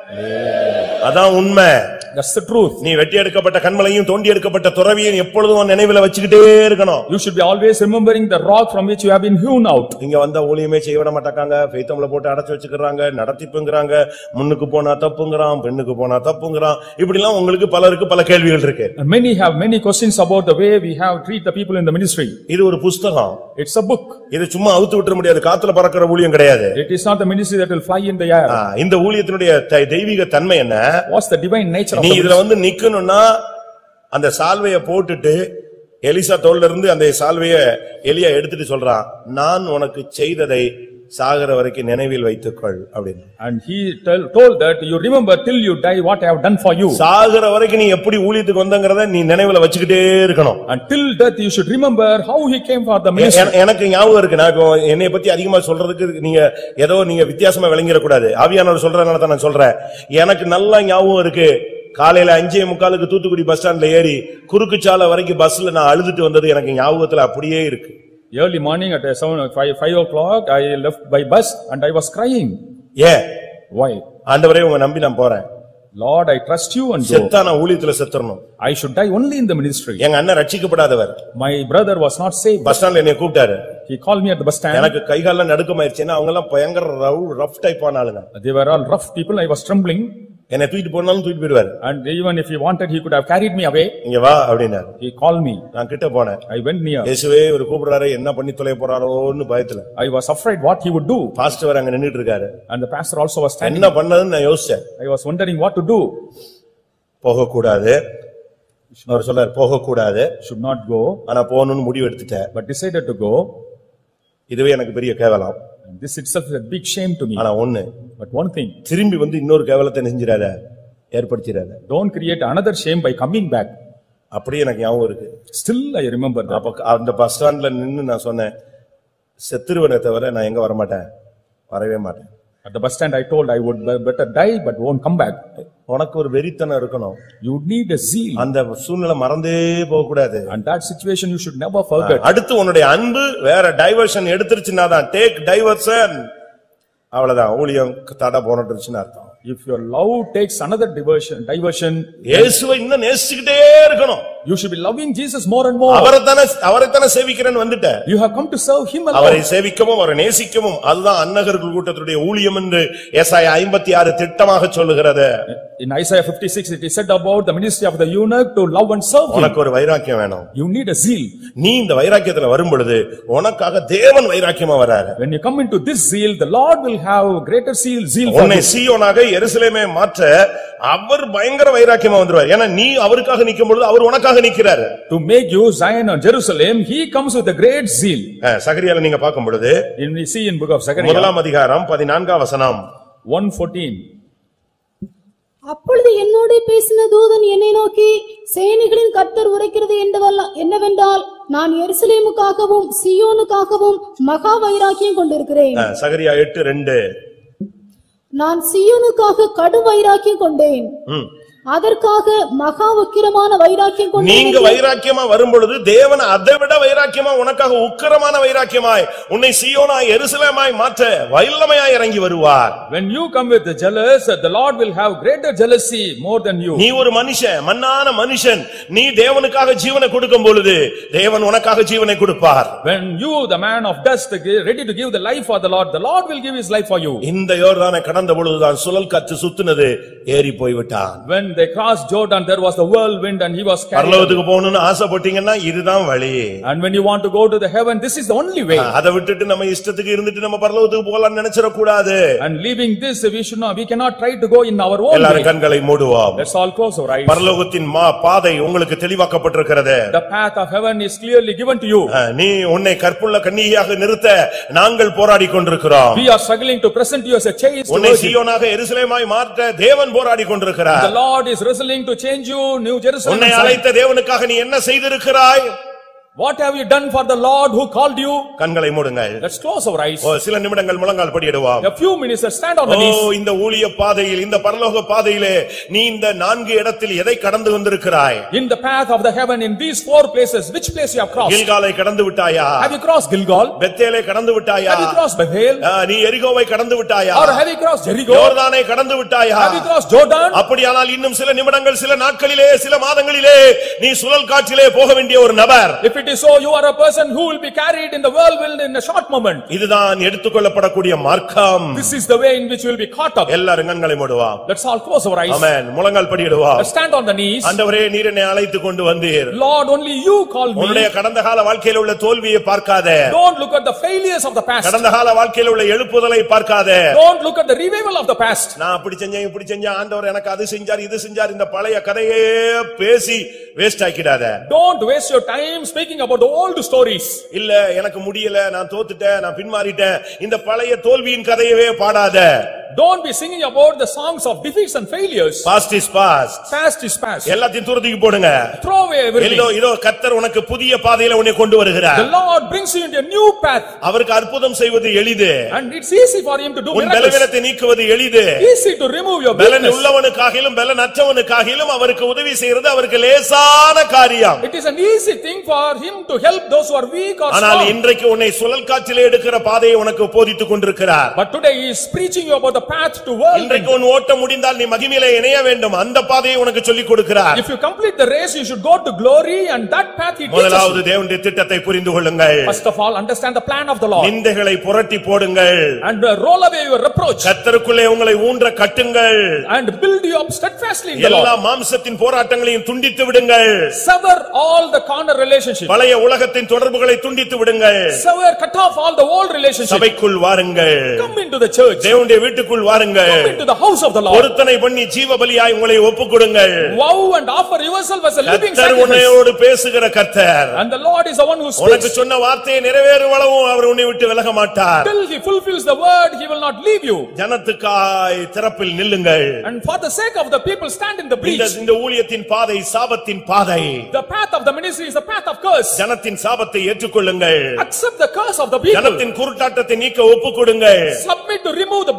அதான் உண்மை That's the truth. நீ வெட்டி எடுக்கப்பட்ட கண்மலையும் தோண்டி எடுக்கப்பட்ட துறவியும் எப்பொழுதும் உன் நினைவுல வச்சுக்கிட்டே இருக்கணும் You should be always remembering the rock from which you have been hewn out. இங்க வந்தா ஊழியமே செய்ய விட மாட்டாங்க பெய்த்தம்ல போட்டு அடைச்சு வச்சுக்கிறாங்க நடத்திப்புங்கிறாங்க முன்னுக்கு போனா தப்புங்கிறான் பெண்ணுக்கு போனா தப்புங்கிறான் இப்படிலாம் உங்களுக்கு பலருக்கு பல கேள்விகள் இருக்கு And many have many questions about the way we have treat the people in the ministry. இது ஒரு புஸ்தகம் It's a book. இது சும்மா அவுத்து விட்டுற முடியாது காத்துல பறக்கிற ஊழியம் கிடையாது It is not the ministry that will fly in the air. ஆ, இந்த ஊழியத்தினுடைய த- தெய்வீக தன்மை என்ன What's the divine nature of நீ the இதுல வந்து நிக்கணும்னா அந்த சால்வைய போட்டுட்டு எலிசா தோல்ல இருந்து அந்த சால்வைய எலியா எடுத்துட்டு சொல்றான் நான் உனக்கு செய்ததை சாகர வரைக்கும் நினைவில் வைத்துக்கொள் அப்படின்னு And he tell- told that you remember till you die what I have done for you. சாகுற வரைக்கும் நீ எப்படி ஊழியத்துக்கு வந்தங்கறத நீ நினைவுல வச்சுக்கிட்டே இருக்கணும் Until death you should remember how he came for the a- ministry. என- எனக்கு ஞாபகம் இருக்கு நான் இப்போ என்னை பத்தி அதிகமா சொல்றதுக்கு நீங்க ஏதோ நீங்க வித்தியாசமா விளங்கிடக்கூடாது ஆவியானவர் சொல்றதுனால தான் நான் சொல்றேன் எனக்கு நல்லா ஞாபகம் இருக்கு காலையில அஞ்சே முக்காலுக்கு தூத்துக்குடி பஸ் ஸ்டாண்ட்ல ஏறி குறுக்குச்சாலை வரைக்கும் பஸ்ல நான் அழுதுட்டு வந்தது எனக்கு ஞாபகத்துல அப்படியே இருக்கு Early morning at uh, seven, five, five o'clock I left by bus and I was crying. ஏன் Why? ஆண்டவரே உங்க நம்பி நான் போறேன் Lord, I trust you and go. செத்தா நான் ஊழியத்துல செத்துறணும் I should die only in the ministry. எங்க அண்ணன் ரட்சிக்கப்படாதவர் My brother was not saved. Bus ஸ்டாண்ட்ல என்னை கூப்பிட்டாரு He called me at the bus stand. எனக்கு கைகால நடுக்கமாயிருச்சு ஏன்னா அவங்க எல்லாம் பயங்கர ரஃப் டைப் ஆன ஆளுங்க They were all rough people. I was trembling. என்னை தூக்கிட்டு போனாலும் தூக்கிட்டு போயிடுவாரு And even if he wanted, he could have carried me away. இங்க வா அப்படின்னாரு He called me. நான் கிட்ட போனேன் I went near. இயேசுவே இவர் கூப்பிடுறாரு என்ன பண்ணி தொலைய போறாரோன்னு பயத்துல I was afraid what he would do. Pastor வேற அங்க நின்னுட்டு இருக்காரு And the pastor also was standing. என்ன பண்ணதுன்னு நான் யோசிச்சேன் I was wondering what to do. போகக்கூடாது அவர் சொல்றாரு போகக்கூடாது Should not go, ஆனா போகணும்னு முடிவு எடுத்துட்டேன் but decided to go. இதுவே எனக்கு பெரிய கேவலம் And this itself is a big shame to me. ஆனா ஒண்ணு But one thing, திரும்பி வந்து இன்னொரு கேவலத்தை நெஞ்சிடாத ஏற்படுத்திடாத don't create another shame by coming back. அப்படியே எனக்கு ஞாபகம் இருக்கு Still I remember that. அப்ப அந்த பஸ் ஸ்டாண்ட்ல நின்னு நான் சொன்னேன் செத்துருவனை தவிர நான் எங்க வரமாட்டேன் வரவே மாட்டேன் At the bus stand, I told I would be- better die but won't come back. உனக்கு ஒரு வெறித்தனம் இருக்கணும் You need a zeal. அந்த சூழ்நிலை மறந்தே போக கூடாது And that situation you should never forget. அடுத்து உன்னுடைய அன்பு வேற டைவர்ஷன் எடுத்துருச்சுன்னா தான் டேக் டைவர்ஷன் அவ்வளவுதான் ஊழியம் தடை போனட்டுருச்சுன்னு அர்த்தம் If your love takes another diversion, diversion, இயேசுவை இன்னும் நேசிச்சுக்கிட்டே இருக்கணும் You should be loving Jesus more and more. அவரைத்தானே அவரைத்தானே சேவிக்கிறேன்னு வந்துட்ட You have come to serve him அவரை alone. சேவிக்கவும் அவரை நேசிக்கவும் அதுதான் அன்னகர்கள் கூட்டத்துடைய ஊழியம் என்று ஏசாயா ஐம்பத்தி ஆறு திட்டமாக சொல்லுகிறது In Isaiah fifty-six, it is said about the ministry of the eunuch to love and serve him. உனக்கு ஒரு வைராக்கியம் வேணும் You need a zeal. நீ இந்த வைராக்கியத்துல வரும் பொழுது உனக்காக தேவன் வைராக்கியமா வராரு When you come into this zeal, the Lord will have greater zeal, zeal for உன்னை you. சீயோனாக எருசலேமே மாற்ற அவர் பயங்கர வைராக்கியமா வந்துருவார் ஏன்னா நீ அவருக்காக நிக்கும் பொழுது அவர் உனக்காக நிக்கிறாரு To make you Zion or Jerusalem, he comes with a great zeal. அஹ், சகரியால நீங்க பார்க்கும் பொழுது In we see in book of Zechariah, முதலாம் அதிகாரம் பதினான்காம் வசனம் one fourteen. அப்பொழுது என்னோடே பேசின தூதன் என்னை நோக்கி சேனைகளின் கர்த்தர் உரைக்கிறது என்னவல்ல- என்னவென்றால் நான் எருசலேமுக்காகவும் சியோனுக்காகவும் மகா வைராக்கியம் கொண்டிருக்கிறேன் அஹ், சகரியா எட்டு ரெண்டு நான் சியோனுக்காக கடும் வைராக்கியம் கொண்டேன் ம். அதற்காக மகா உக்கிரமான வைராக்கியம் நீங்க கொண்டேன் வைராக்கியமா வரும் பொழுது தேவன் அதை விட வைராக்கியமா உனக்காக உக்கிரமான வைராக்கியமாய் உன்னை சீயோனாய் எருசலேமாய் மாற்ற வல்லமையாய் இறங்கி வருவார் When you come with the jealous, the Lord will have greater jealousy more than you. நீ ஒரு மனுஷன் மண்ணான மனுஷன் நீ தேவனுக்காக ஜீவனை கொடுக்கும் பொழுது தேவன் உனக்காக ஜீவனை கொடுப்பார் When you, the man of dust, gi- ready to give the life for the Lord, the Lord will give his life for you. இந்த யோர்தானை கடந்த பொழுதுதான் சுழல் காற்று சுத்துனது ஏறி போய்விட்டான் When they crossed Jordan, there was the whirlwind and he was carried. away. பரலோகத்துக்கு போகணும்னு ஆசைப்பட்டீங்கன்னா இதுதான் வழி And when you want to go to the heaven, this is the only way. அதை விட்டுட்டு நம்ம இஷ்டத்துக்கு இருந்துட்டு நம்ம பரலோகத்துக்கு போகலாம்னு நினைச்சிடக் கூடாது And leaving this, we should not, we cannot try to go in our own எல்லாரும் way. கண்களை மூடுவோம் Let's all close our eyes. பரலோகத்தின் மா பாதை உங்களுக்கு தெளிவாக்கப்பட்டிருக்கிறது The path of heaven is clearly given to you. அஹ், நீ உன்னை கற்புள்ள கன்னிகையாக நிறுத்த நாங்கள் போராடி கொண்டிருக்கிறோம் We are struggling to present you as a chaste உன்னை virgin. சீயோனாக எருசலேமாய் மாற்ற தேவன் போராடி கொண்டிருக்கிறார் The Lord is wrestling to change you, New Jerusalem. உன்னை and Zion. அழைத்த தேவனுக்காக நீ என்ன செய்திருக்கிறாய் What have you done for the Lord who called you? கண்களை மூடுங்கள் Let's close our eyes. ஓ, சில நிமிடங்கள் முழங்கால் படியிடுவோம் A few minutes, let's stand on O the knees. இந்த ஊழிய பாதையில் இந்த பரலோக பாதையிலே நீ இந்த நான்கு இடத்தில் எதை கடந்து வந்திருக்கிறாய் In the path of the heaven, in these four places, which place you have crossed? கில்காலை கடந்து விட்டாயா Have you crossed Gilgal? பெத்தேலை கடந்து விட்டாயா Have you crossed Bethel? ஆ, நீ எரிகோவை கடந்து விட்டாயா Or have you crossed Jericho? யோர்தானை கடந்து விட்டாயா Have you crossed Jordan? அப்படியானால் இன்னும் சில நிமிடங்கள் சில நாட்களிலே சில மாதங்களிலே நீ சுழல் காற்றிலே போக வேண்டிய ஒரு நபர் If it is so, you are a person who will be carried in the whirlwind in a short moment. இதுதான் எடுத்துக்கொள்ளப்படக்கூடிய மார்க்கம் This is the way in which you will be caught up. எல்லாரும் கண்களை மூடுவாம் Let's all close our eyes. ஆமென் முழங்கால் படியிடுவாம் Let's stand on the knees. ஆண்டவரே நீர் என்னை அழைத்து கொண்டு வந்தீர் Lord, only you called me. உன்னுடைய கடந்த கால வாழ்க்கையில் உள்ள தோல்வியை பார்க்காத Don't look at the failures of the past. கடந்த கால வாழ்க்கையில் உள்ள எழுப்புதலை பார்க்காத Don't look at the revival of the past. நான் அப்படி செஞ்சேன் இப்படி செஞ்சேன் ஆண்டவர் எனக்கு அது செஞ்சார் இது செஞ்சார் இந்த பழைய கதையே பேசி வேஸ்ட் ஆக்கிடாத Don't waste your time speaking about the old stories. இல்ல எனக்கு முடியல நான் தோத்துட்டேன் நான் பின்மாறிட்டேன் இந்த பழைய தோல்வியின் கதையவே பாடாத Don't be singing about the songs of defeats and failures. Past is past Past is past. எல்லாத்தையும் தூரத்துக்கு போடுங்க Throw away everything. இதோ இதோ கத்தர் உனக்கு புதிய பாதையில உன்னை கொண்டு வருகிறார் The Lord brings you into a new path அவருக்கு அற்புதம் செய்வது எளிது and it's easy for him to do உன் miracles. பலவீனத்தை நீக்குவது எளிது Easy to remove your பலன் weakness. உள்ளவனுக்காகிலும் பலன் அற்றவனுக்காகிலும் அவருக்கு உதவி செய்யறது அவருக்கு லேசான காரியம் It is an easy thing for him to help those who are weak or ஆனால் strong. இன்றைக்கு உன்னை சுழல் காற்றிலே எடுக்கிற பாதையை உனக்கு போதித்துக் கொண்டிருக்கிறார் But today he is preaching you about the path to world. இன்றைக்கு உன் ஓட்டம் முடிந்தால் நீ மகிமையிலே இணைய வேண்டும் அந்த பாதையை உனக்கு சொல்லிக் கொடுக்கிறார் If you complete the race, you should go to glory and that path he teaches முதலாவது you. தேவனுடைய திட்டத்தை புரிந்து கொள்ளுங்கள் First of all, understand the plan of the Lord நிந்தைகளை புரட்டி போடுங்கள் and uh, roll away your reproach கத்தருக்குள்ளே உங்களை ஊன்ற கட்டுங்கள் and build you up steadfastly in the எல்லா Lord. மாம்சத்தின் போராட்டங்களையும் துண்டித்து விடுங்கள் Sever all the corner relationships. பழைய உலகத்தின் தொடர்புகளை துண்டித்து விடுங்கள் Sever, cut off all the old relationships. சபைக்குள் வாருங்கள் Come into the church. தேவனுடைய வீட்டுக்குள் வாருங்கள் Come into the house of the Lord. பொருத்தனை பண்ணி ஜீவ பலியாய் உங்களை ஒப்புக் கொடுங்கள் Vow and offer yourself as a living கர்த்தர் sacrifice. உன்னையோடு பேசுகிற கர்த்தர் And the Lord is the one who உனக்கு speaks. சொன்ன வார்த்தையை நிறைவேறுவளவும் அவர் உன்னை விட்டு விலக மாட்டார் Till he fulfills the word, he will not leave you. ஜனத்துக்காய் திறப்பில் நில்லுங்கள் And for the sake of the people, stand in the இந்த breach. இந்த ஊழியத்தின் பாதை சாபத்தின் பாதை The path of the ministry is the path of curse. ஜனத்தின் சாபத்தை ஏற்றுக்கொள்ளுங்கள் Accept the curse of the people. ஜனத்தின் குருட்டாட்டத்தை நீக்க ஒப்புக் கொடுங்கள் Submit to remove the blindness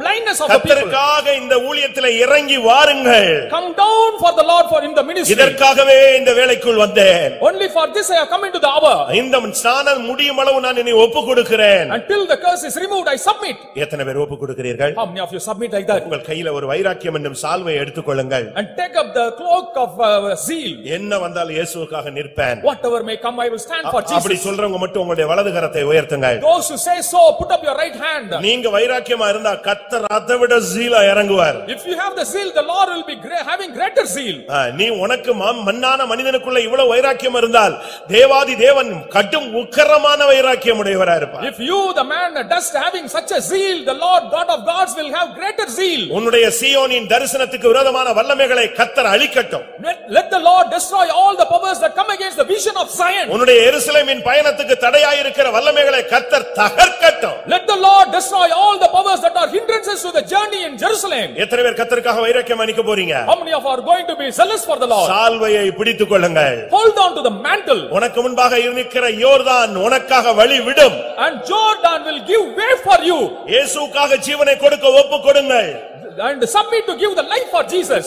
of the people. கத்தருக்காக இந்த ஊழியத்துல இறங்கி வாருங்கள் Come down for the Lord for in the ministry. இதற்காகவே இந்த வேலைக்குள் வந்தேன் Only for this I have come into the hour. இந்த ஸ்நானம் முடியும் அளவு நான் என்னை ஒப்பு கொடுக்கிறேன் Until the curse is removed, I submit. எத்தனை பேர் ஒப்பு கொடுக்கிறீர்கள் How many of you submit like that? உங்கள் கையில ஒரு வைராக்கியம் என்னும் சால்வை எடுத்துக்கொள்ளுங்கள் And take up the cloak of uh, zeal. என்ன வந்தாலும் இயேசுவுக்காக நிற்பேன் Whatever may come, I will stand for அப்படி Jesus. சொல்றவங்க மட்டும் உங்களுடைய வலது கரத்தை உயர்த்துங்கள் Those who say so, put up your right hand. நீங்க வைராக்கியமா இருந்தா கத்தர் அதை விட ஜீலா இறங்குவார் If you have the zeal, the Lord will be gra- having greater zeal. ஆ, நீ உனக்கு ம- மண்ணான மனிதனுக்குள்ள இவ்வளவு வைராக்கியம் இருந்தால் தேவாதி தேவன் கடும் உக்கரமான வைராக்கியம் உடையவரா இருப்பார் If you, the man, dust having such a zeal, the Lord God of gods will have greater zeal. உன்னுடைய சீயோனின் தரிசனத்துக்கு விரோதமான வல்லமைகளை கத்தர் அழிக்கட்டும் Let, let the Lord destroy all the powers that come against the vision of Zion. உன்னுடைய எருசலேமின் பயணத்துக்கு தடையாயிருக்கிற வல்லமைகளை கத்தர் தகர்க்கட்டும் Let the Lord destroy all the powers that are hindrances to the journey in Jerusalem. எத்தனை பேர் கத்தருக்காக வைராக்கியம் அணிக்க போறீங்க How many of you are going to be zealous for the Lord? சால்வையை பிடித்துக் கொள்ளுங்கள் Hold on to the mantle உனக்கு முன்பாக இருக்கிற யோர்தான் உனக்காக வழி விடும் and Jordan will give way for you இயேசுக்காக ஜீவனை கொடுக்க ஒப்பு கொடுங்கள் and submit to give the life for Jesus.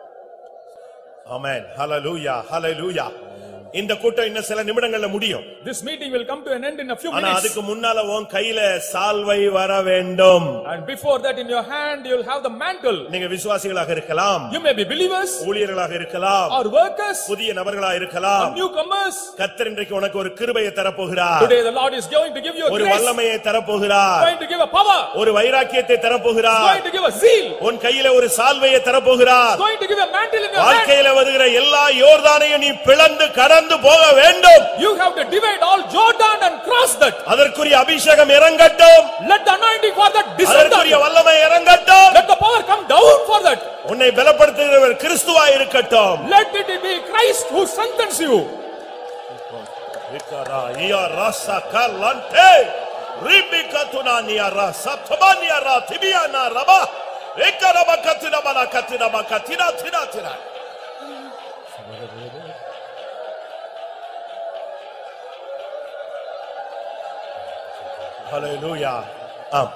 ஆமென் ஹalleluya ஹalleluya இந்த கூட்டம் இன்னும் சில நிமிடங்கள்ல முடியும் This meeting will come to an end in a few ஆனா minutes. அதுக்கு முன்னால உன் கையில சால்வை வர வேண்டும் And before that in your hand, you'll have the mantle. நீங்க விசுவாசிகளாக இருக்கலாம் You may be believers ஊழியர்களாக இருக்கலாம் or workers புதிய நபர்களா or இருக்கலாம் newcomers. கத்தர் இன்றைக்கு உனக்கு ஒரு கிருபையை தரப்போகிறார் Today the Lord is going to give you a ஒரு grace, வல்லமையை தரப்போகிறார் going to give a power, ஒரு வைராக்கியத்தை தரப்போகிறார் going to give a zeal, உன் கையில ஒரு சால்வையை தரப்போகிறார் going to give a mantle in your hand. வாழ்க்கையில வருகிற எல்லா யோர்தானையும் நீ பிளந்து கடந்து போக வேண்டும் You have to divide all Jordan and cross that. அதற்குரிய அபிஷேகம் இறங்கட்டும் Let the anointing for that descend. அதற்குரிய on you. வல்லமை இறங்கட்டும் Let the power come down for that. உன்னை பலப்படுத்துகிறவர் கிறிஸ்துவா இருக்கட்டும் Let it be Christ who strengthens you. விக்கரா, இயா ராசா கர்லண்டே, ரிபிகா துனானியா ராசா, துபானியா ரா, திபியானா ரபா, விக்கரபா கத்தினபலா கத்தினபா கத்தினா தினா தினா. Hallelujah. ஆம்.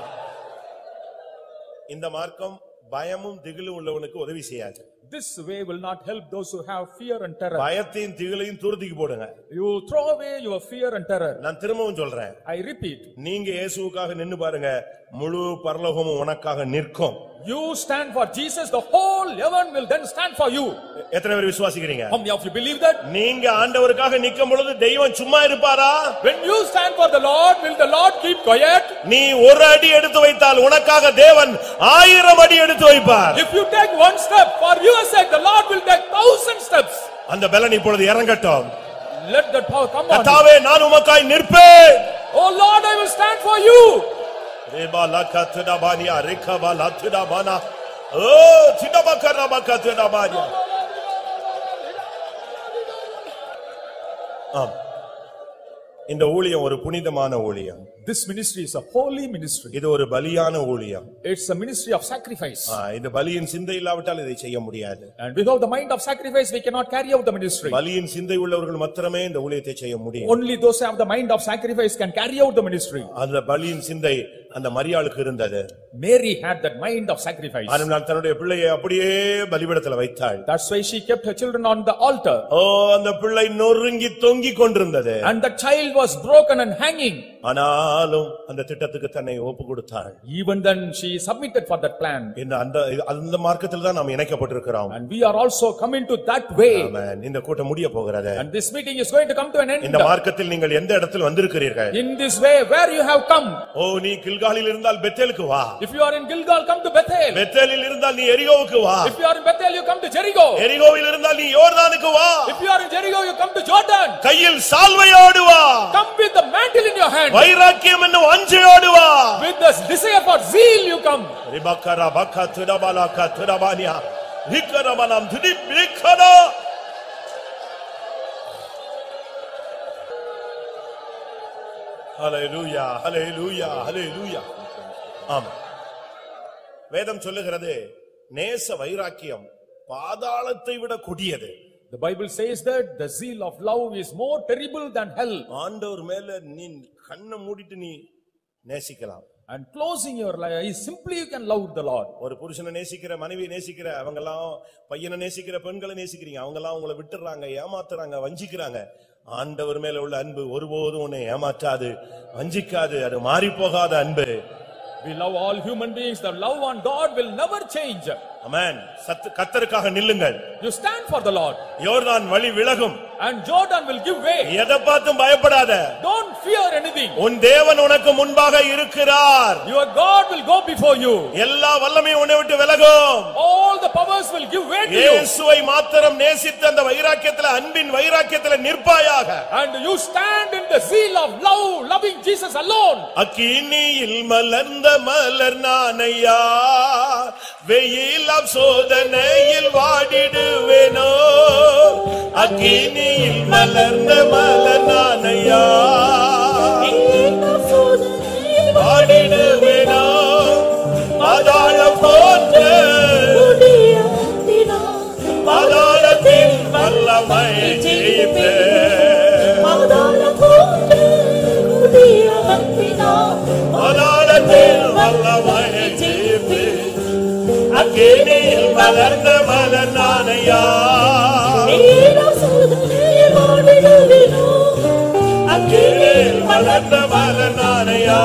இந்த மார்க்கம் பயமும் திகிலும் உள்ளவனுக்கு உதவி செய்யாது This way will not help those who have fear and terror. பயத்தையும் திகிலையும் துருத்திக்கு போடுங்க You throw away your fear and terror. நான் திரும்பவும் சொல்றேன் I repeat, நீங்க இயேசுவுக்காக நின்னு பாருங்க முழு பரலோகமும் உனக்காக நிற்கும் you stand for Jesus, the whole heaven will then stand for you. எத்தனை பேர் விசுவாசிக்கிறீங்க How many of you believe that? நீங்க ஆண்டவருக்காக நிக்கும் பொழுது தெய்வம் சும்மா இருப்பாரா When you stand for the Lord, will the Lord keep quiet? நீ ஒரு அடி எடுத்து வைத்தால் உனக்காக தேவன் ஆயிரம் அடி எடுத்து வைப்பார் If you take one step, for your sake, the Lord will take thousand steps. அந்த பலன் இப்பொழுது இறங்கட்டும் Let that power come on. you. கத்தாவே நான் உமக்காய் நிற்பேன் Oh Lord, I will stand for you. ரேபா லக்கத்துடா பானியா ரிக்கபா லத்துடா பானா ஓ சின்னபா கர்ணபா கத்துடா பானியா ஆம் இந்த ஊழியம் ஒரு புனிதமான ஊழியம் This ministry is a holy ministry. இது ஒரு பலியான ஊழியம் It's a ministry of sacrifice. ஆ, இந்த பலியின் சிந்தை இல்லாவிட்டால் இதை செய்ய முடியாது And without the mind of sacrifice, we cannot carry out the ministry. பலியின் சிந்தை உள்ளவர்கள் மாத்திரமே இந்த ஊழியத்தை செய்ய முடியும் Only those who have the mind of sacrifice can carry out the ministry. அந்த பலியின் சிந்தை அந்த மரியாளுக்கு இருந்தது Mary had that mind of sacrifice. அதனால் தன்னுடைய பிள்ளையை அப்படியே பலிபீடத்துல வைத்தாள் That's why she kept her children on the altar. ஓ அந்த பிள்ளை நொறுங்கி தொங்கிக் கொண்டிருந்தது And the child was broken and hanging. ஆனாலும் அந்த திட்டத்துக்கு தன்னை ஒப்பு கொடுத்தாள் Even then, she submitted for that plan. இந்த அந்த அந்த மார்க்கத்தில் தான் நாம் இணைக்கப்பட்டிருக்கிறோம் And we are also coming to that way. ஆமென். இந்த கூட்டம் முடிய போகிறது And this meeting is going to come to an இந்த end. மார்க்கத்தில் நீங்கள் எந்த இடத்தில் வந்திருக்கிறீர்கள் In this way, where you have come. ஓ நீ கில்காலில் இருந்தால் பெத்தேலுக்கு வா If you are in Gilgal, come to Bethel. பெத்தேலில் இருந்தால் நீ எரிகோவுக்கு வா If you are in Bethel, you come to Jericho. எரிகோவில் இருந்தால் நீ யோர்தானுக்கு வா If you are in Jericho, you come to Jordan. கையில் சால்வையோடு வா Come with the mantle in your hand. வைராக்கியம் என்னும் அஞ்சையோடு வா With the desire for zeal, you come. ரிபக்கரா பக்கா துடபாலா துடபானியா விக்கரமனம் துடிப் விக்கரா ஹalleluya ஹalleluya ஹalleluya ஆமா வேதம் சொல்லுகிறது நேச வைராக்கியம் பாதாளத்தை விட கொடியது The Bible says that the zeal of love is more terrible than hell. ஆண்டவர் மேல நீ கண்ணை மூடிட்டு நீ நேசிக்கலாம் And closing your eyes, simply you can love the Lord. ஒரு புருஷனை நேசிக்கிற மனைவி நேசிக்கிற அவங்க எல்லாம் பையனை நேசிக்கிற பெண்களை நேசிக்கிறீங்க அவங்க எல்லாம் உங்களை விட்டுறாங்க ஏமாத்துறாங்க வஞ்சிக்கிறாங்க ஆண்டவர் மேல உள்ள அன்பு ஒருபோதும் உன்னை ஏமாற்றாது வஞ்சிக்காது அது மாறி போகாத அன்பு We love all human beings, the love on God will never change. அமேன் சத்து கத்தருக்காக நில்லுங்கள் You stand for the Lord யோர்தான் வழி விலகும் and Jordan will give way. எதை பார்த்தும் பயப்படாத Don't fear anything. உன் தேவன் உனக்கு முன்பாக இருக்கிறார் Your God will go before you. எல்லா வல்லமையும் உன்னை விட்டு விலகும் All the powers will give way to you. இயேசுவை மாத்திரம் நேசித்த அந்த வைராக்கியத்துல அன்பின் வைராக்கியத்துல நிற்பாயாக And you stand in the zeal of love, loving Jesus alone. அக்கினியில் மலர்ந்த மலர் நானையா வெயிலாம் சோதனையில் வாடிடுவேனோ அக்கினியில் மலர்ந்த மலர் நானையா வாடிடுவேனோ பாதாளம் போன்ற பாதாளத்தின் வல்லமை ஜெயிப்பேன் பாதாளத்தின் வல்லமை ஜெயிப்பேன் அக்கினியில் மலர்ந்த மலர் நானையா அக்கினியில் மலர்ந்த மலர் நானையா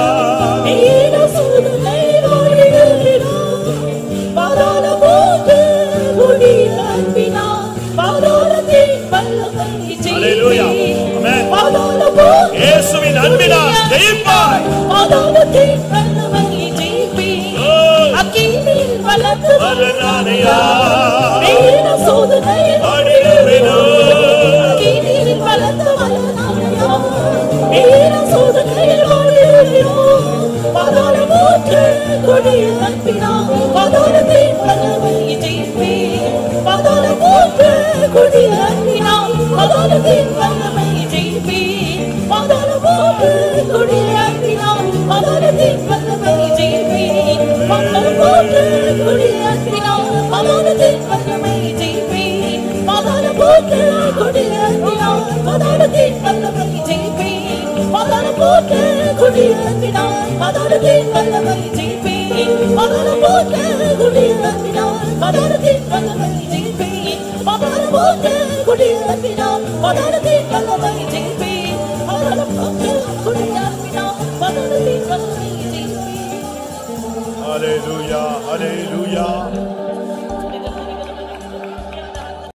Hallelujah. Amen. இயேசுவின் அன்பினால் ஜெயிப்பாய் ஓ, மலர் நானையா வாடிடுவேனோ ஹalleluya ஹalleluya